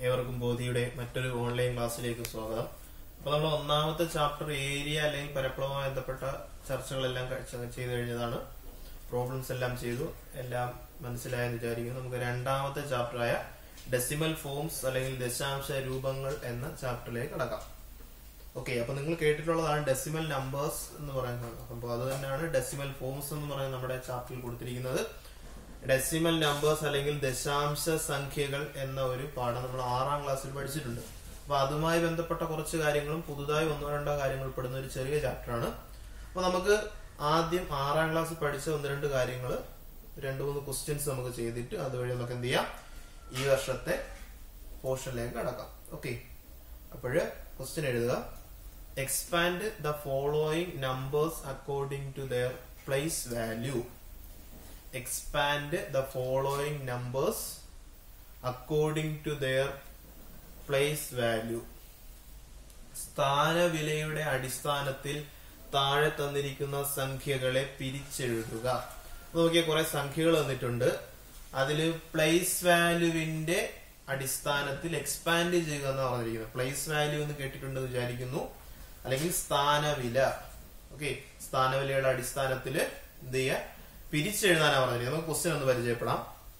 ഏവർക്കും ബോധിയുടെ മറ്റൊരു ഓൺലൈൻ ക്ലാസ്സിലേക്ക് സ്വാഗതം അപ്പൊ നമ്മൾ ഒന്നാമത്തെ ചാപ്റ്റർ ഏരിയ അല്ലെങ്കിൽ പരപ്പളവുമായി ബന്ധപ്പെട്ട ചർച്ചകളെല്ലാം കഴിച്ച- ചെയ്തു കഴിഞ്ഞതാണ് പ്രോബ്ലംസ് എല്ലാം ചെയ്തു എല്ലാം മനസ്സിലായെന്ന് വിചാരിക്കുന്നു നമുക്ക് രണ്ടാമത്തെ ചാപ്റ്ററായ ഡെസിമൽ ഫോംസ് അല്ലെങ്കിൽ ദശാംശ രൂപങ്ങൾ എന്ന ചാപ്റ്ററിലേക്ക് കടക്കാം ഓക്കെ അപ്പൊ നിങ്ങൾ കേട്ടിട്ടുള്ളതാണ് ഡെസിമൽ നമ്പേഴ്സ് എന്ന് പറയുന്നത് അപ്പോൾ അത് തന്നെയാണ് ഡെസിമൽ ഫോംസ് എന്ന് പറയുന്നത് നമ്മുടെ ചാപ്റ്ററിൽ കൊടുത്തിരിക്കുന്നത് ഡെസിമൽ നമ്പേഴ്സ് അല്ലെങ്കിൽ ദശാംശ സംഖ്യകൾ എന്ന ഒരു പാഠം നമ്മൾ ആറാം ക്ലാസ്സിൽ പഠിച്ചിട്ടുണ്ട് അപ്പൊ അതുമായി ബന്ധപ്പെട്ട കുറച്ച് കാര്യങ്ങളും പുതുതായി ഒന്നോ രണ്ടോ കാര്യങ്ങൾ പെടുന്ന ഒരു ചെറിയ ചാപ്റ്ററാണ് അപ്പൊ നമുക്ക് ആദ്യം ആറാം ക്ലാസ്സിൽ പഠിച്ച ഒന്ന് രണ്ട് കാര്യങ്ങൾ രണ്ട് മൂന്ന് ക്വസ്റ്റ്യൻസ് നമുക്ക് ചെയ്തിട്ട് അതുവഴി നമുക്ക് എന്ത് ചെയ്യാം ഈ വർഷത്തെ പോർഷനിലേക്ക് കടക്കാം ഓക്കെ അപ്പോഴ് ക്വസ്റ്റ്യൻ എഴുതുക expand the following numbers according to their place value expand the following numbers according to their place value സ്ഥാനവിലയുടെ അടിസ്ഥാനത്തിൽ താഴെ തന്നിരിക്കുന്ന സംഖ്യകളെ പിരിച്ചെഴുതുക അപ്പൊ നോക്കിയ കുറെ സംഖ്യകൾ തന്നിട്ടുണ്ട് അതില് പ്ലേസ് വാല്യൂവിന്റെ അടിസ്ഥാനത്തിൽ എക്സ്പാൻഡ് ചെയ്യുക എന്ന് പറഞ്ഞിരിക്കുന്നത് പ്ലേസ് വാല്യൂ എന്ന് കേട്ടിട്ടുണ്ടെന്ന് വിചാരിക്കുന്നു അല്ലെങ്കിൽ സ്ഥാനവില ഓക്കെ സ്ഥാനവിലയുടെ അടിസ്ഥാനത്തിൽ എന്ത് ചെയ്യുക പിരിച്ചെഴുതാനാണ് പറഞ്ഞിരിക്കുന്നത് നമുക്ക് ക്വസ്റ്റ്യൻ ഒന്ന് പരിചയപ്പെടാം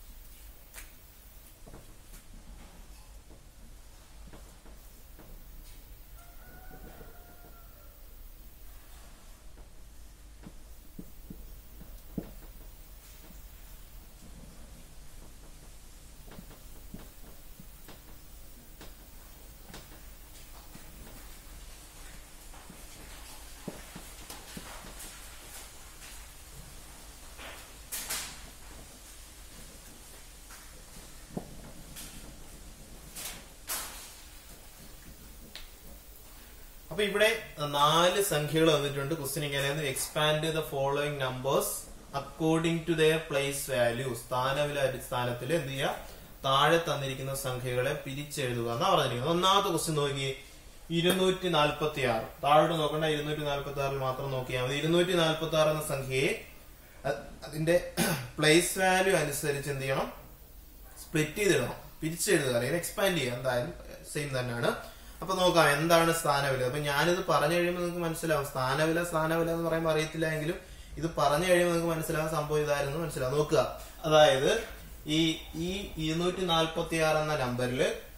അപ്പൊ ഇവിടെ നാല് സംഖ്യകൾ വന്നിട്ടുണ്ട് ക്വസ്റ്റ്യൻ ഇങ്ങനെ expand the following numbers according to their place value സ്ഥാനവില അടിസ്ഥാനത്തിൽ എന്ത് ചെയ്യുക താഴെ തന്നിരിക്കുന്ന സംഖ്യകളെ പിരിച്ചെഴുതുക എന്നാ പറഞ്ഞിരിക്കുന്നത് ഒന്നാമത്തെ ക്വസ്റ്റ്യൻ നോക്കി ഇരുന്നൂറ്റി നാൽപ്പത്തി ആറ് താഴോട്ട് നോക്കണ്ട ഇരുന്നൂറ്റി നാൽപ്പത്തി ആറിൽ മാത്രം നോക്കിയാൽ മതി ഇരുന്നൂറ്റി നാൽപ്പത്തി ആറ് എന്ന സംഖ്യയെ അ- അതിന്റെ പ്ലേസ് വാല്യൂ അനുസരിച്ച് എന്ത് ചെയ്യണം സ്പ്ലിറ്റ് ചെയ്തിടണം പിരിച്ചെഴുതുക അല്ലെങ്കിൽ എക്സ്പാൻഡ് ചെയ്യുക എന്തായാലും സെയിം തന്നെയാണ് അപ്പൊ നോക്കാം എന്താണ് സ്ഥാനവില അപ്പൊ ഞാനിത് പറഞ്ഞു കഴിയുമ്പോൾ നിങ്ങൾക്ക് മനസ്സിലാവും സ്ഥാനവില സ്ഥാനവില എന്ന് പറയുമ്പോൾ അറിയത്തില്ല എങ്കിലും ഇത് പറഞ്ഞു കഴിയുമ്പോൾ നിങ്ങൾക്ക് മനസ്സിലാവും സംഭവം ഇതായിരുന്നു മനസ്സിലാവും നോക്കുക അതായത് ഈ ഈ ഇരുന്നൂറ്റി നാൽപ്പത്തി ആറ് എന്ന നമ്പറിൽ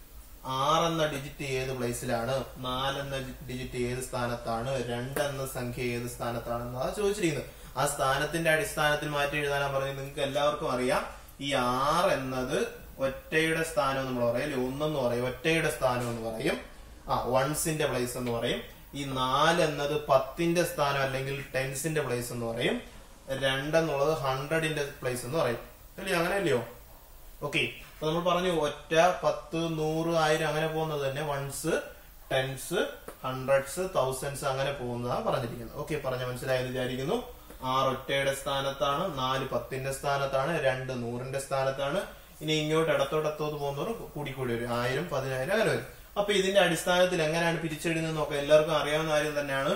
ആറെന്ന ഡിജിറ്റ് ഏത് പ്ലേസിലാണ് നാലെന്ന ഡിജിറ്റ് ഏത് സ്ഥാനത്താണ് രണ്ടെന്ന സംഖ്യ ഏത് സ്ഥാനത്താണെന്നാണ് ചോദിച്ചിരിക്കുന്നത് ആ സ്ഥാനത്തിന്റെ അടിസ്ഥാനത്തിൽ മാറ്റി എഴുതാനാണ് പറഞ്ഞത് നിങ്ങൾക്ക് എല്ലാവർക്കും അറിയാം ഈ ആറ് എന്നത് ഒറ്റയുടെ സ്ഥാനം എന്ന് നമ്മൾ പറയും അല്ലെങ്കിൽ ഒന്നെന്ന് പറയും ഒറ്റയുടെ സ്ഥാനം എന്ന് പറയും ആ വൺസിന്റെ പ്ലേസ് എന്ന് പറയും ഈ നാല് എന്നത് പത്തിന്റെ സ്ഥാനം അല്ലെങ്കിൽ ടെൻസിന്റെ പ്ലേസ് എന്ന് പറയും രണ്ടെന്നുള്ളത് ഹൺഡ്രഡിന്റെ പ്ലേസ് എന്ന് പറയും അല്ലയോ അങ്ങനെയല്ലയോ ഓക്കെ അപ്പൊ നമ്മൾ പറഞ്ഞു ഒറ്റ പത്ത് നൂറ് ആയിരം അങ്ങനെ പോകുന്നത് തന്നെ വൺസ് ടെൻസ് ഹൺഡ്രഡ്സ് തൗസൻഡ്സ് അങ്ങനെ പോകുന്നതാണ് പറഞ്ഞിരിക്കുന്നത് ഓക്കെ പറഞ്ഞ മനസ്സിലായെന്ന് വിചാരിക്കുന്നു ആറ് ഒറ്റയുടെ സ്ഥാനത്താണ് നാല് പത്തിന്റെ സ്ഥാനത്താണ് രണ്ട് നൂറിന്റെ സ്ഥാനത്താണ് ഇനി ഇങ്ങോട്ട് ഇടത്തോടത്തോട്ട് പോകുന്നവർ കൂടി കൂടി വരും ആയിരം പതിനായിരം അങ്ങനെ വരും അപ്പൊ ഇതിന്റെ അടിസ്ഥാനത്തിൽ എങ്ങനെയാണ് പിരിച്ചെഴുതുന്നത് നോക്കാം എല്ലാവർക്കും അറിയാവുന്ന കാര്യം തന്നെയാണ്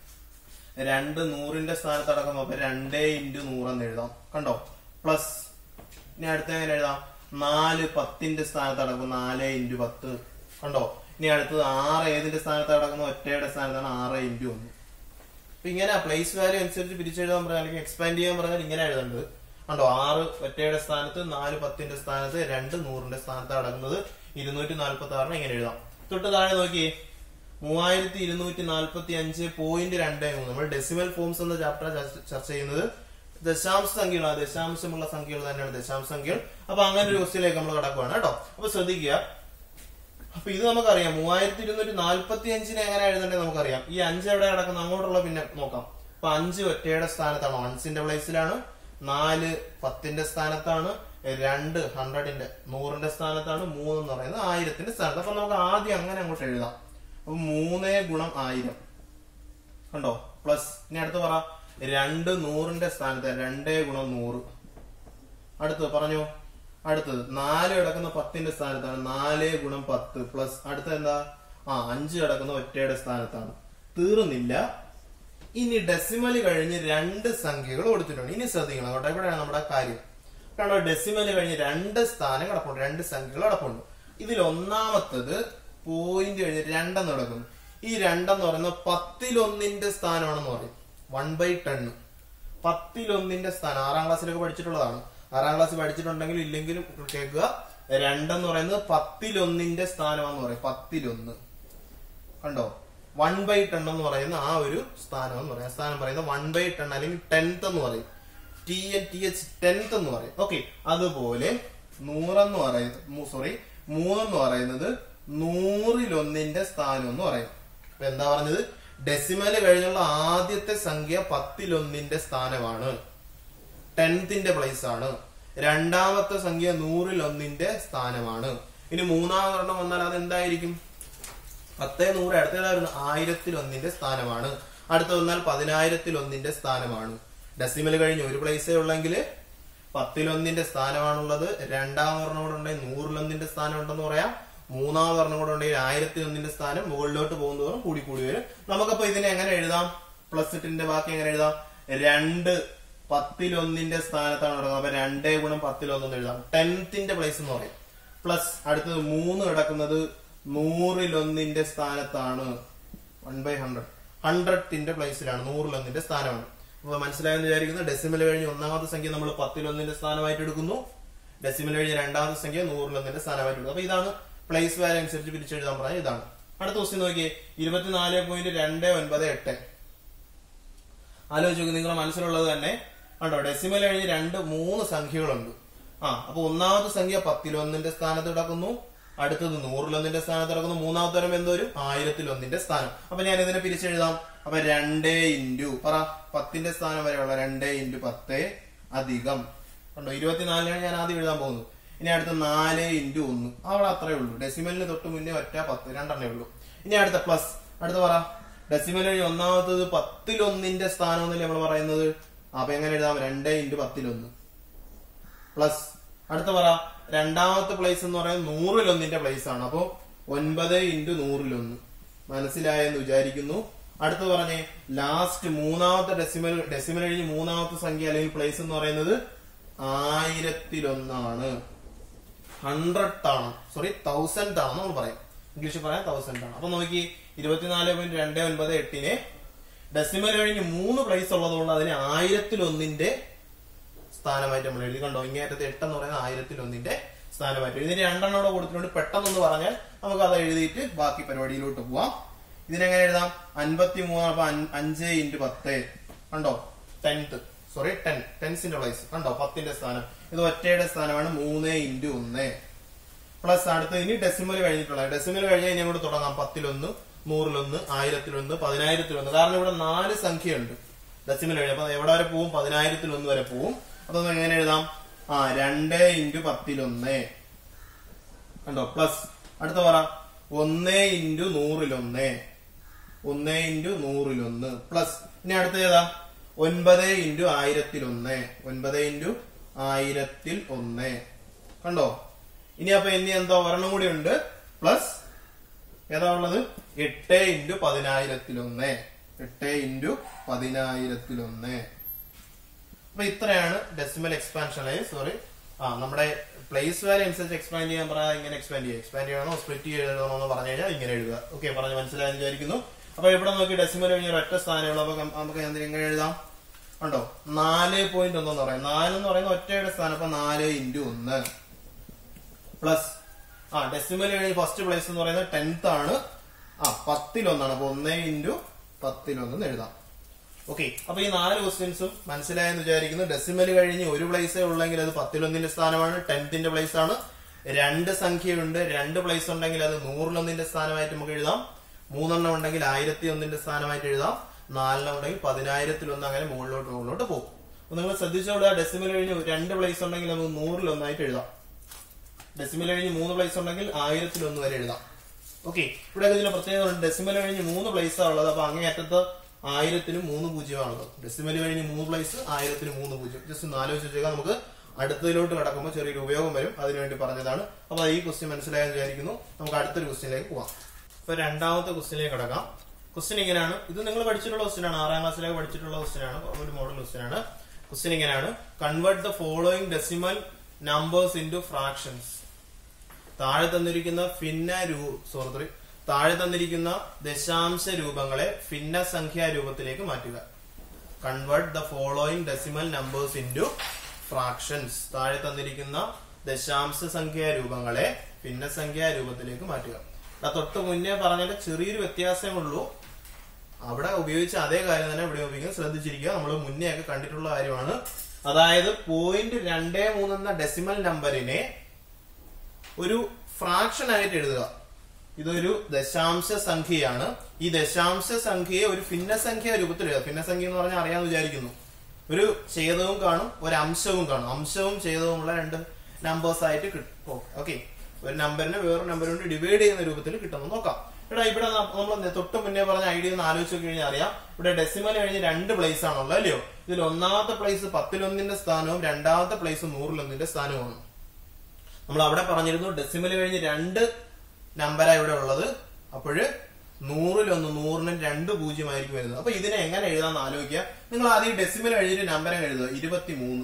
രണ്ട് നൂറിന്റെ സ്ഥാനത്ത് അടക്കം അപ്പൊ രണ്ടേ ഇൻറ്റു നൂറെന്ന് എഴുതാം കണ്ടോ പ്ലസ് ഇനി അടുത്ത എങ്ങനെ എഴുതാം നാല് പത്തിന്റെ സ്ഥാനത്ത് അടക്കും നാല് ഇൻറ്റു പത്ത് കണ്ടോ ഇനി അടുത്തത് ആറ് ഏതിന്റെ സ്ഥാനത്ത് അടക്കുന്ന ഒറ്റയുടെ സ്ഥാനത്താണ് ആറ് ഇൻറ്റു ഒന്ന് അപ്പൊ ഇങ്ങനെ പ്ലേസ് വാല്യൂ അനുസരിച്ച് പിരിച്ചെഴുതാൻ പറഞ്ഞാൽ അല്ലെങ്കിൽ എക്സ്പാൻഡ് ചെയ്യാൻ പറഞ്ഞാൽ ഇങ്ങനെ എഴുതേണ്ടത് കണ്ടോ ആറ് ഒറ്റയുടെ സ്ഥാനത്ത് നാല് പത്തിന്റെ സ്ഥാനത്ത് രണ്ട് നൂറിന്റെ സ്ഥാനത്ത് അടങ്ങുന്നത് ഇരുന്നൂറ്റി നാൽപ്പത്തി ആറിന് ഇങ്ങനെ എഴുതാം തൊട്ട് താഴെ നോക്കിയേ മൂവായിരത്തി ഇരുന്നൂറ്റി നാൽപ്പത്തി അഞ്ച് പോയിന്റ് രണ്ട് മൂന്ന് നമ്മൾ ഡെസിമൽ ഫോംസ് എന്ന ചാപ്റ്റർ ചർച്ച ചെയ്യുന്നത് ദശാംശ സംഖ്യകളാണ് ദശാംശമുള്ള സംഖ്യകൾ തന്നെയാണ് ദശാംശ സംഖ്യകൾ അപ്പൊ അങ്ങനെ ഒരു ക്വസ്റ്റിലേക്ക് നമ്മൾ കടക്കുവാണ് കേട്ടോ അപ്പൊ ശ്രദ്ധിക്കുക അപ്പൊ ഇത് നമുക്കറിയാം മൂവായിരത്തി ഇരുന്നൂറ്റി നാൽപ്പത്തി അഞ്ചിന് എങ്ങനെ എഴുതേണ്ടത് നമുക്കറിയാം ഈ അഞ്ച് എവിടെ കിടക്കുന്ന അങ്ങോട്ടുള്ള പിന്നെ നോക്കാം അപ്പൊ അഞ്ച് ഒറ്റയുടെ സ്ഥാനത്താണ് വൺസിന്റെ പ്ലേസിലാണ് നാല് പത്തിന്റെ സ്ഥാനത്താണ് രണ്ട് ഹൺഡ്രഡിന്റെ നൂറിന്റെ സ്ഥാനത്താണ് മൂന്ന് എന്ന് പറയുന്നത് ആയിരത്തിന്റെ സ്ഥാനത്ത് അപ്പൊ നമുക്ക് ആദ്യം അങ്ങനെ അങ്ങോട്ട് എഴുതാം അപ്പൊ മൂന്നേ ഗുണം ആയിരം കണ്ടോ പ്ലസ് ഇനി അടുത്ത് പറ രണ്ട് നൂറിന്റെ സ്ഥാനത്ത് രണ്ടേ ഗുണം നൂറ് അടുത്തത് പറഞ്ഞോ അടുത്തത് നാല് കിടക്കുന്ന പത്തിന്റെ സ്ഥാനത്താണ് നാല് ഗുണം പത്ത് പ്ലസ് അടുത്ത എന്താ ആ അഞ്ച് കിടക്കുന്ന ഒറ്റയുടെ സ്ഥാനത്താണ് തീർന്നില്ല ഇനി ഡെസിമൽ കഴിഞ്ഞ് രണ്ട് സംഖ്യകൾ കൊടുത്തിട്ടുണ്ട് ഇനി ശ്രദ്ധിക്കണം കേട്ടോ ഇവിടെയാണ് നമ്മുടെ കാര്യം കണ്ടോ ഡെസിമൽ കഴിഞ്ഞ് രണ്ട് സ്ഥാനം കിടപ്പുണ്ട് രണ്ട് സംഖ്യകൾ കിടപ്പുണ്ട് ഇതിൽ ഒന്നാമത്തത് പോയിന്റ് കഴിഞ്ഞ് രണ്ടെന്ന് കിടക്കുന്നു ഈ രണ്ടെന്ന് പറയുന്നത് പത്തിലൊന്നിന്റെ സ്ഥാനമാണെന്ന് പറയും വൺ ബൈ ടെൻ പത്തിലൊന്നിന്റെ സ്ഥാനം ആറാം ക്ലാസ്സിലൊക്കെ പഠിച്ചിട്ടുള്ളതാണ് ആറാം ക്ലാസ്സിൽ പഠിച്ചിട്ടുണ്ടെങ്കിൽ ഇല്ലെങ്കിലും കേൾക്കുക രണ്ടെന്ന് പറയുന്നത് പത്തിലൊന്നിന്റെ സ്ഥാനമാണെന്ന് പറയും പത്തിലൊന്ന് കണ്ടോ വൺ ബൈ ടെൻ എന്ന് പറയുന്ന ആ ഒരു സ്ഥാനം എന്ന് പറയാം സ്ഥാനം പറയുന്നത് വൺ ബൈ ടെൻ അല്ലെങ്കിൽ ടെൻത്ത് എന്ന് പറയും T N T H tenth എന്ന് പറയും ഓക്കെ അതുപോലെ നൂറെന്ന് പറയുന്നത് സോറി മൂന്നെന്ന് പറയുന്നത് നൂറിലൊന്നിന്റെ സ്ഥാനം എന്ന് പറയും അപ്പൊ എന്താ പറഞ്ഞത് ഡെസിമല് കഴിഞ്ഞുള്ള ആദ്യത്തെ സംഖ്യ പത്തിലൊന്നിന്റെ സ്ഥാനമാണ് ടെൻത്തിന്റെ പ്ലേസ് ആണ് രണ്ടാമത്തെ സംഖ്യ നൂറിലൊന്നിന്റെ സ്ഥാനമാണ് ഇനി മൂന്നാമതെണ്ണം വന്നാൽ അത് എന്തായിരിക്കും പത്തേ നൂറ് അടുത്തേതായിരുന്നു ആയിരത്തിൽ ഒന്നിന്റെ സ്ഥാനമാണ് അടുത്ത വന്നാൽ പതിനായിരത്തിൽ ഒന്നിന്റെ സ്ഥാനമാണ് ഡെസിമൽ കഴിഞ്ഞ് ഒരു പ്ലേസേ ഉള്ളെങ്കിൽ പത്തിലൊന്നിന്റെ സ്ഥാനമാണുള്ളത് രണ്ടാമതെണ്ണം കൂടെ ഉണ്ടെങ്കിൽ നൂറിലൊന്നിന്റെ സ്ഥാനം ഉണ്ടെന്ന് പറയാം മൂന്നാമതെണ്ണം കൂടെ ഉണ്ടെങ്കിൽ ആയിരത്തി ഒന്നിന്റെ സ്ഥാനം മുകളിലോട്ട് പോകുന്നതോറും കൂടി കൂടി വരും നമുക്കപ്പോ ഇതിനെ എങ്ങനെ എഴുതാം പ്ലസ് ഇട്ടിന്റെ ബാക്കി എങ്ങനെ എഴുതാം രണ്ട് പത്തിലൊന്നിന്റെ സ്ഥാനത്താണ് കിടക്കുന്നത് അപ്പൊ രണ്ടേ ഗുണം പത്തിലൊന്നെന്ന് എഴുതാം ടെൻത്തിന്റെ പ്ലേസ് എന്ന് പറയും പ്ലസ് അടുത്തത് മൂന്ന് കിടക്കുന്നത് നൂറിലൊന്നിന്റെ സ്ഥാനത്താണ് വൺ ബൈ ഹൺഡ്രഡ് ഹൺഡ്രഡിന്റെ പ്ലേസിലാണ് നൂറിലൊന്നിന്റെ സ്ഥാനമാണ് അപ്പൊ മനസ്സിലായെന്ന് വിചാരിക്കുന്നു ഡെസിമൽ കഴിഞ്ഞ് ഒന്നാമത്തെ സംഖ്യ നമ്മൾ പത്തിലൊന്നിന്റെ സ്ഥാനമായിട്ട് എടുക്കുന്നു ഡെസിമൽ കഴിഞ്ഞ് രണ്ടാമത്തെ സംഖ്യ നൂറിലൊന്നിന്റെ സ്ഥാനമായിട്ട് എടുക്കുന്നു അപ്പൊ ഇതാണ് പ്ലേസ് വാല്യൂ അനുസരിച്ച് പിരിച്ചെഴുതാൻ പറഞ്ഞ ഇതാണ് അടുത്ത ക്വസ്റ്റ്യൻ നോക്കിയേ ഇരുപത്തിനാല് പോയിന്റ് രണ്ട് ഒൻപത് എട്ട് ആലോചിച്ച് നോക്ക് നിങ്ങളുടെ മനസ്സിലുള്ളത് തന്നെ കണ്ടോ ഡെസിമൽ കഴിഞ്ഞ് രണ്ട് മൂന്ന് സംഖ്യകളുണ്ട് ആ അപ്പൊ ഒന്നാമത്തെ സംഖ്യ പത്തിലൊന്നിന്റെ സ്ഥാനത്ത് കിടക്കുന്നു അടുത്തത് നൂറിലൊന്നിന്റെ സ്ഥാനത്ത് കിടക്കുന്നു മൂന്നാമത്തെ തരം എന്തോരും ആയിരത്തിലൊന്നിന്റെ സ്ഥാനം അപ്പൊ ഞാൻ ഇതിനെ പിരിച്ചെഴുതാം അപ്പൊ രണ്ടേ ഇൻറ്റു പറ പത്തിന്റെ സ്ഥാനം വരെയുള്ള രണ്ടേ ഇൻറ്റു പത്ത് അധികം കണ്ടോ ഇരുപത്തിനാലിനാണ് ഞാൻ ആദ്യം എഴുതാൻ പോകുന്നത് ഇനി അടുത്ത നാല് ഇൻറ്റു ഒന്ന് അവിടെ അത്രേ ഉള്ളൂ ഡെസിമലിന് തൊട്ട് മുന്നേ ഒറ്റ പത്ത് രണ്ടെണ്ണേ ഉള്ളൂ ഇനി അടുത്ത പ്ലസ് അടുത്ത പറ ഡെസിമൽ കഴിഞ്ഞ് ഒന്നാമത്തത് പത്തിലൊന്നിന്റെ സ്ഥാനം എന്നല്ലേ നമ്മൾ പറയുന്നത് അപ്പൊ എങ്ങനെ എഴുതാം രണ്ടേ ഇൻറ്റു പത്തിലൊന്ന് പ്ലസ് അടുത്ത പറ രണ്ടാമത്തെ പ്ലേസ് എന്ന് പറയുന്നത് നൂറിലൊന്നിന്റെ പ്ലേസ് ആണ് അപ്പോ ഒൻപത് ഇൻറ്റു നൂറിലൊന്ന് മനസ്സിലായെന്ന് വിചാരിക്കുന്നു അടുത്ത് പറഞ്ഞേ ലാസ്റ്റ് മൂന്നാമത്തെ ഡെസിമൽ ഡെസിമൽ കഴിഞ്ഞ് മൂന്നാമത്തെ സംഖ്യ അല്ലെങ്കിൽ പ്ലേസ് എന്ന് പറയുന്നത് ആയിരത്തിലൊന്നാണ് ഹൺഡ്രഡ് ആണ് സോറി തൗസൻഡ് ആണ് നമ്മൾ പറയാം ഇംഗ്ലീഷിൽ പറയാം തൗസൻഡ് ആണ് അപ്പൊ നോക്കി ഇരുപത്തിനാല് പോയിന്റ് രണ്ട് ഒൻപത് എട്ടിന് ഡെസിമൽ കഴിഞ്ഞ് മൂന്ന് പ്ലേസ് ഉള്ളതുകൊണ്ട് അതിന് ആയിരത്തിലൊന്നിന്റെ സ്ഥാനമായിട്ട് നമ്മൾ എഴുതി കണ്ടോ ഇങ്ങേറ്റത്തെ എട്ടെന്ന് പറയുന്നത് ആയിരത്തിൽ ഒന്നിന്റെ സ്ഥാനമായിട്ട് ഇതിന് രണ്ടെണ്ണം കൂടെ കൊടുത്തിട്ടുണ്ട് പെട്ടെന്നൊന്ന് പറഞ്ഞാൽ നമുക്ക് അത് എഴുതിയിട്ട് ബാക്കി പരിപാടിയിലോട്ട് പോവാം ഇതിനെങ്ങനെ എഴുതാം അൻപത്തി മൂന്ന് അപ്പൊ അൻ- അഞ്ച് ഇൻറ്റു പത്ത് കണ്ടോ ടെൻത്ത് സോറി ടെൻ ടെൻസിന്റെ പ്ലേസ് കണ്ടോ പത്തിന്റെ സ്ഥാനം ഇത് ഒറ്റയുടെ സ്ഥാനമാണ് മൂന്ന് ഇൻറ്റു ഒന്ന് പ്ലസ് അടുത്ത് ഇനി ഡെസിമൽ കഴിഞ്ഞിട്ടുള്ള ഡെസിമൽ കഴിഞ്ഞാൽ ഇനി അങ്ങോട്ട് തുടങ്ങാം പത്തിലൊന്ന് നൂറിലൊന്ന് ആയിരത്തിലൊന്ന് പതിനായിരത്തിലൊന്ന് കാരണം ഇവിടെ നാല് സംഖ്യയുണ്ട് ഡെസിമൽ കഴിഞ്ഞ അപ്പൊ എവിടെ വരെ പോവും പതിനായിരത്തിലൊന്ന് വരെ പോവും അപ്പൊ നമുക്ക് എങ്ങനെ എഴുതാം ആ രണ്ട് ഇൻറ്റു പത്തിലൊന്ന് കണ്ടോ പ്ലസ് അടുത്ത പറ ഒന്ന് ഇൻറ്റു നൂറിലൊന്ന് ഒന്ന് ഇൻറ്റു നൂറിലൊന്ന് പ്ലസ് ഇനി അടുത്ത ഏതാ ഒൻപത് ഇൻറ്റു ആയിരത്തിലൊന്ന് ഒൻപത് ഇൻറ്റു ആയിരത്തിൽ ഒന്ന് കണ്ടോ ഇനി അപ്പൊ ഇനി എന്താ ഒരെണ്ണം കൂടി ഉണ്ട് പ്ലസ് ഏതാ ഉള്ളത് എട്ട് ഇൻറ്റു പതിനായിരത്തിലൊന്ന് എട്ട് ഇൻറ്റു പതിനായിരത്തിലൊന്ന് അപ്പൊ ഇത്രയാണ് ഡെസിമൽ എക്സ്പാൻഷൻ സോറി ആ നമ്മുടെ പ്ലേസ് വാല്യൂ അനുസരിച്ച് എക്സ്പാൻഡ് ചെയ്യാൻ പറയാം ഇങ്ങനെ എക്സ്പാൻഡ് ചെയ്യുക എക്സ്പാൻഡ് ചെയ്യണോ സ്പ്ലിറ്റ് ചെയ്യണോ എന്ന് പറഞ്ഞു കഴിഞ്ഞാൽ ഇങ്ങനെ എഴുതുക ഓക്കെ പറഞ്ഞ് മനസ്സിലായെന്ന് വിചാരിക്കുന്നു അപ്പൊ ഇവിടെ നോക്കി ഡെസിമൽ കഴിഞ്ഞ ഒറ്റ സ്ഥാനമുള്ളൂ അപ്പൊ നമുക്ക് എന്തിനും എങ്ങനെ എഴുതാം ഉണ്ടോ നാല് പോയിന്റ് ഒന്നെന്ന് പറയാം നാല് എന്ന് പറയുന്ന ഒറ്റയുടെ സ്ഥാനം അപ്പൊ നാല് ഇൻറ്റു ഒന്ന് പ്ലസ് ആ ഡെസിമൽ കഴിഞ്ഞ് ഫസ്റ്റ് പ്ലേസ് എന്ന് പറയുന്നത് ടെൻത്ത് ആണ് ആ പത്തിലൊന്നാണ് അപ്പൊ ഒന്ന് ഇൻറ്റു പത്തിലൊന്ന് എഴുതാം ഓക്കെ അപ്പൊ ഈ നാല് ക്വസ്റ്റ്യൻസും മനസ്സിലായെന്ന് വിചാരിക്കുന്നു ഡെസിമൽ കഴിഞ്ഞ് ഒരു പ്ലേസേ ഉള്ളെങ്കിൽ അത് പത്തിലൊന്നിന്റെ സ്ഥാനമാണ് ടെൻത്തിന്റെ പ്ലേസ് ആണ് രണ്ട് സംഖ്യയുണ്ട് രണ്ട് പ്ലേസ് ഉണ്ടെങ്കിൽ അത് നൂറിലൊന്നിന്റെ സ്ഥാനമായിട്ട് നമുക്ക് എഴുതാം മൂന്നെണ്ണം ഉണ്ടെങ്കിൽ ആയിരത്തി ഒന്നിന്റെ സ്ഥാനമായിട്ട് എഴുതാം നാലെണ്ണം ഉണ്ടെങ്കിൽ പതിനായിരത്തിൽ ഒന്ന് അങ്ങനെ മുകളിലോട്ട് മുകളിലോട്ട് പോകും അപ്പൊ നിങ്ങൾ ശ്രദ്ധിച്ചോളുക ഡെസിമൽ കഴിഞ്ഞ് രണ്ട് പ്ലേസ് ഉണ്ടെങ്കിൽ നമുക്ക് നൂറിലൊന്നായിട്ട് എഴുതാം ഡെസിമൽ കഴിഞ്ഞ് മൂന്ന് പ്ലേസ് ഉണ്ടെങ്കിൽ ആയിരത്തിൽ ഒന്ന് വരെ എഴുതാം ഓക്കെ ഇവിടെ ഇതിന്റെ പ്രത്യേകത ഉണ്ട് ഡെസിമൽ കഴിഞ്ഞ് മൂന്ന് പ്ലേസ് ഉള്ളത് അപ്പൊ അങ്ങേയറ്റത്ത് ആയിരത്തിന് മൂന്ന് പൂജ്യമാണുള്ളത് ഡെസിമൽ കഴിഞ്ഞ് മൂന്ന് പ്ലേസ് ആയിരത്തിന് മൂന്ന് പൂജ്യം ജസ്റ്റ് ഒന്ന് ആലോചിച്ച് വെച്ചേക്കാം നമുക്ക് അടുത്തതിലോട്ട് കടക്കുമ്പോൾ ചെറിയൊരു ഉപയോഗം വരും അതിനുവേണ്ടി പറഞ്ഞതാണ് അപ്പൊ ഈ ക്വസ്റ്റ്യൻ മനസ്സിലായെന്ന് വിചാരിക്കുന്നു നമുക്ക് അടുത്തൊരു ക്വസ്റ്റ്യനിലേക്ക് പോവാം ഇപ്പൊ രണ്ടാമത്തെ ക്വസ്റ്റ്യനിലേക്ക് കടക്കാം ക്വസ്റ്റ്യൻ ഇങ്ങനെയാണ് ഇത് നിങ്ങൾ പഠിച്ചിട്ടുള്ള ക്വസ്റ്റ്യൻ ആണ് ആറാം ക്ലാസ്സിലേക്ക് പഠിച്ചിട്ടുള്ള ക്വസ്റ്റ്യൻ ആണ് ഒരു മോഡൽ ക്വസ്റ്റ്യൻ ആണ് ക്വസ്റ്റ്യൻ ഇങ്ങനെയാണ് convert the following decimal numbers into fractions താഴെ തന്നിരിക്കുന്ന ഭിന്ന രൂ സോറി താഴെ തന്നിരിക്കുന്ന ദശാംശ രൂപങ്ങളെ ഭിന്ന സംഖ്യാ രൂപത്തിലേക്ക് മാറ്റുക convert the following decimal numbers into fractions താഴെ തന്നിരിക്കുന്ന ദശാംശ സംഖ്യാ രൂപങ്ങളെ ഭിന്നസംഖ്യാ രൂപത്തിലേക്ക് മാറ്റുക ആ തൊട്ട് മുന്നേ പറഞ്ഞതിന്റെ ചെറിയൊരു വ്യത്യാസമേ ഉള്ളൂ അവിടെ ഉപയോഗിച്ച അതേ കാര്യം തന്നെ ഇവിടെ ഉപയോഗിക്കുന്നത് ശ്രദ്ധിച്ചിരിക്കുക നമ്മൾ മുന്നേ ഒക്കെ കണ്ടിട്ടുള്ള കാര്യമാണ് അതായത് പോയിന്റ് രണ്ടേ മൂന്ന് എന്ന ഡെസിമൽ നമ്പറിനെ ഒരു ഫ്രാക്ഷൻ ആയിട്ട് എഴുതുക ഇതൊരു ദശാംശ സംഖ്യയാണ് ഈ ദശാംശ സംഖ്യയെ ഒരു ഭിന്നസംഖ്യ രൂപത്തിൽ എഴുതുക ഭിന്നസംഖ്യ എന്ന് പറഞ്ഞാൽ അറിയാന്ന് വിചാരിക്കുന്നു ഒരു ഛേദവും കാണും ഒരു അംശവും കാണും അംശവും ഛേദവുമുള്ള രണ്ട് നമ്പേഴ്സ് ആയിട്ട് കിട്ടും ഓക്കെ ഒരു നമ്പറിനെ വേറൊരു നമ്പർ കൊണ്ട് ഡിവൈഡ് ചെയ്യുന്ന രൂപത്തിൽ കിട്ടുമെന്ന് നോക്കാം ഇവിടെ ഇവിടെ നമ്മൾ തൊട്ട് മുന്നേ പറഞ്ഞ ഐഡിയ ഒന്ന് ആലോചിച്ച് നോക്കി കഴിഞ്ഞാൽ അറിയാം ഇവിടെ ഡെസിമൽ കഴിഞ്ഞ് രണ്ട് പ്ലേസ് ആണുള്ളത് അല്ലയോ ഇതിൽ ഒന്നാമത്തെ പ്ലേസ് പത്തിലൊന്നിന്റെ സ്ഥാനവും രണ്ടാമത്തെ പ്ലേസ് നൂറിലൊന്നിന്റെ സ്ഥാനവുമാണ് നമ്മൾ അവിടെ പറഞ്ഞിരുന്നു ഡെസിമൽ കഴിഞ്ഞ് രണ്ട് നമ്പറാണ് ഇവിടെ ഉള്ളത് അപ്പോഴ് നൂറിലൊന്ന് നൂറിനും രണ്ട് പൂജ്യമായിരിക്കും വരുന്നത് അപ്പൊ ഇതിനെ എങ്ങനെ എഴുതാന്ന് ആലോചിക്കുക നിങ്ങൾ ആദ്യം ഡെസിമൽ കഴിഞ്ഞിട്ട് നമ്പർ എഴുതുക ഇരുപത്തി മൂന്ന്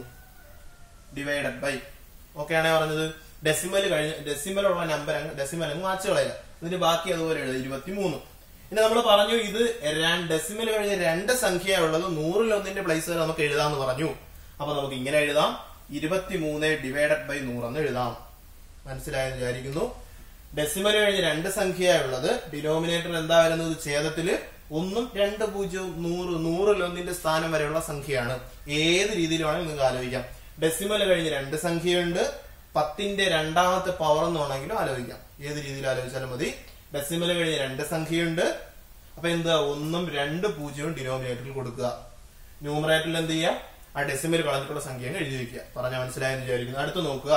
ഡിവൈഡഡ് ബൈ ഓക്കെ ആണേ പറഞ്ഞത് ഡെസിമൽ കഴിഞ്ഞ് ഡെസിമൽ ഉള്ള നമ്പർ അങ്ങ് ഡെസിമൽ അങ്ങ് മാച്ച് കളയുക ഇതിന് ബാക്കി അതുപോലെ എഴുതുക ഇരുപത്തി മൂന്ന് പിന്നെ നമ്മൾ പറഞ്ഞു ഇത് ഡെസിമൽ കഴിഞ്ഞ രണ്ട് സംഖ്യ ഉള്ളത് നൂറിൽ ഒന്നിന്റെ പ്ലേസ് നമുക്ക് എഴുതാന്ന് പറഞ്ഞു അപ്പൊ നമുക്ക് ഇങ്ങനെ എഴുതാം ഇരുപത്തി മൂന്ന് ഡിവൈഡഡ് ബൈ നൂറെന്ന് എഴുതാം മനസ്സിലായെന്ന് വിചാരിക്കുന്നു ഡെസിമൽ കഴിഞ്ഞ് രണ്ട് സംഖ്യയുള്ളത് ഡിനോമിനേറ്റർ എന്താ വരുന്നത് ഛേദത്തില് ഒന്നും രണ്ട് പൂജ്യവും നൂറ് നൂറിൽ ഒന്നിന്റെ സ്ഥാനം വരെയുള്ള സംഖ്യയാണ് ഏത് രീതിയിലാണെങ്കിൽ നിങ്ങൾക്ക് ആലോചിക്കാം ഡെസിമൽ കഴിഞ്ഞ് രണ്ട് സംഖ്യയുണ്ട് പത്തിന്റെ രണ്ടാമത്തെ പവർ എന്ന് വേണമെങ്കിലും ആലോചിക്കാം ഏത് രീതിയിൽ ആലോചിച്ചാലും മതി ഡെസിമൽ കഴിഞ്ഞ് രണ്ട് സംഖ്യയുണ്ട് അപ്പൊ എന്താ ഒന്നും രണ്ട് പൂജ്യവും ഡിനോമിനേറ്ററിൽ കൊടുക്കുക ന്യൂമറേറ്ററിൽ എന്ത് ചെയ്യുക ആ ഡെസിമൽ കളഞ്ഞിട്ടുള്ള സംഖ്യ അങ്ങ് എഴുതി വെക്കുക പറഞ്ഞാൽ മനസ്സിലായെന്ന് വിചാരിക്കുന്നു അടുത്ത് നോക്കുക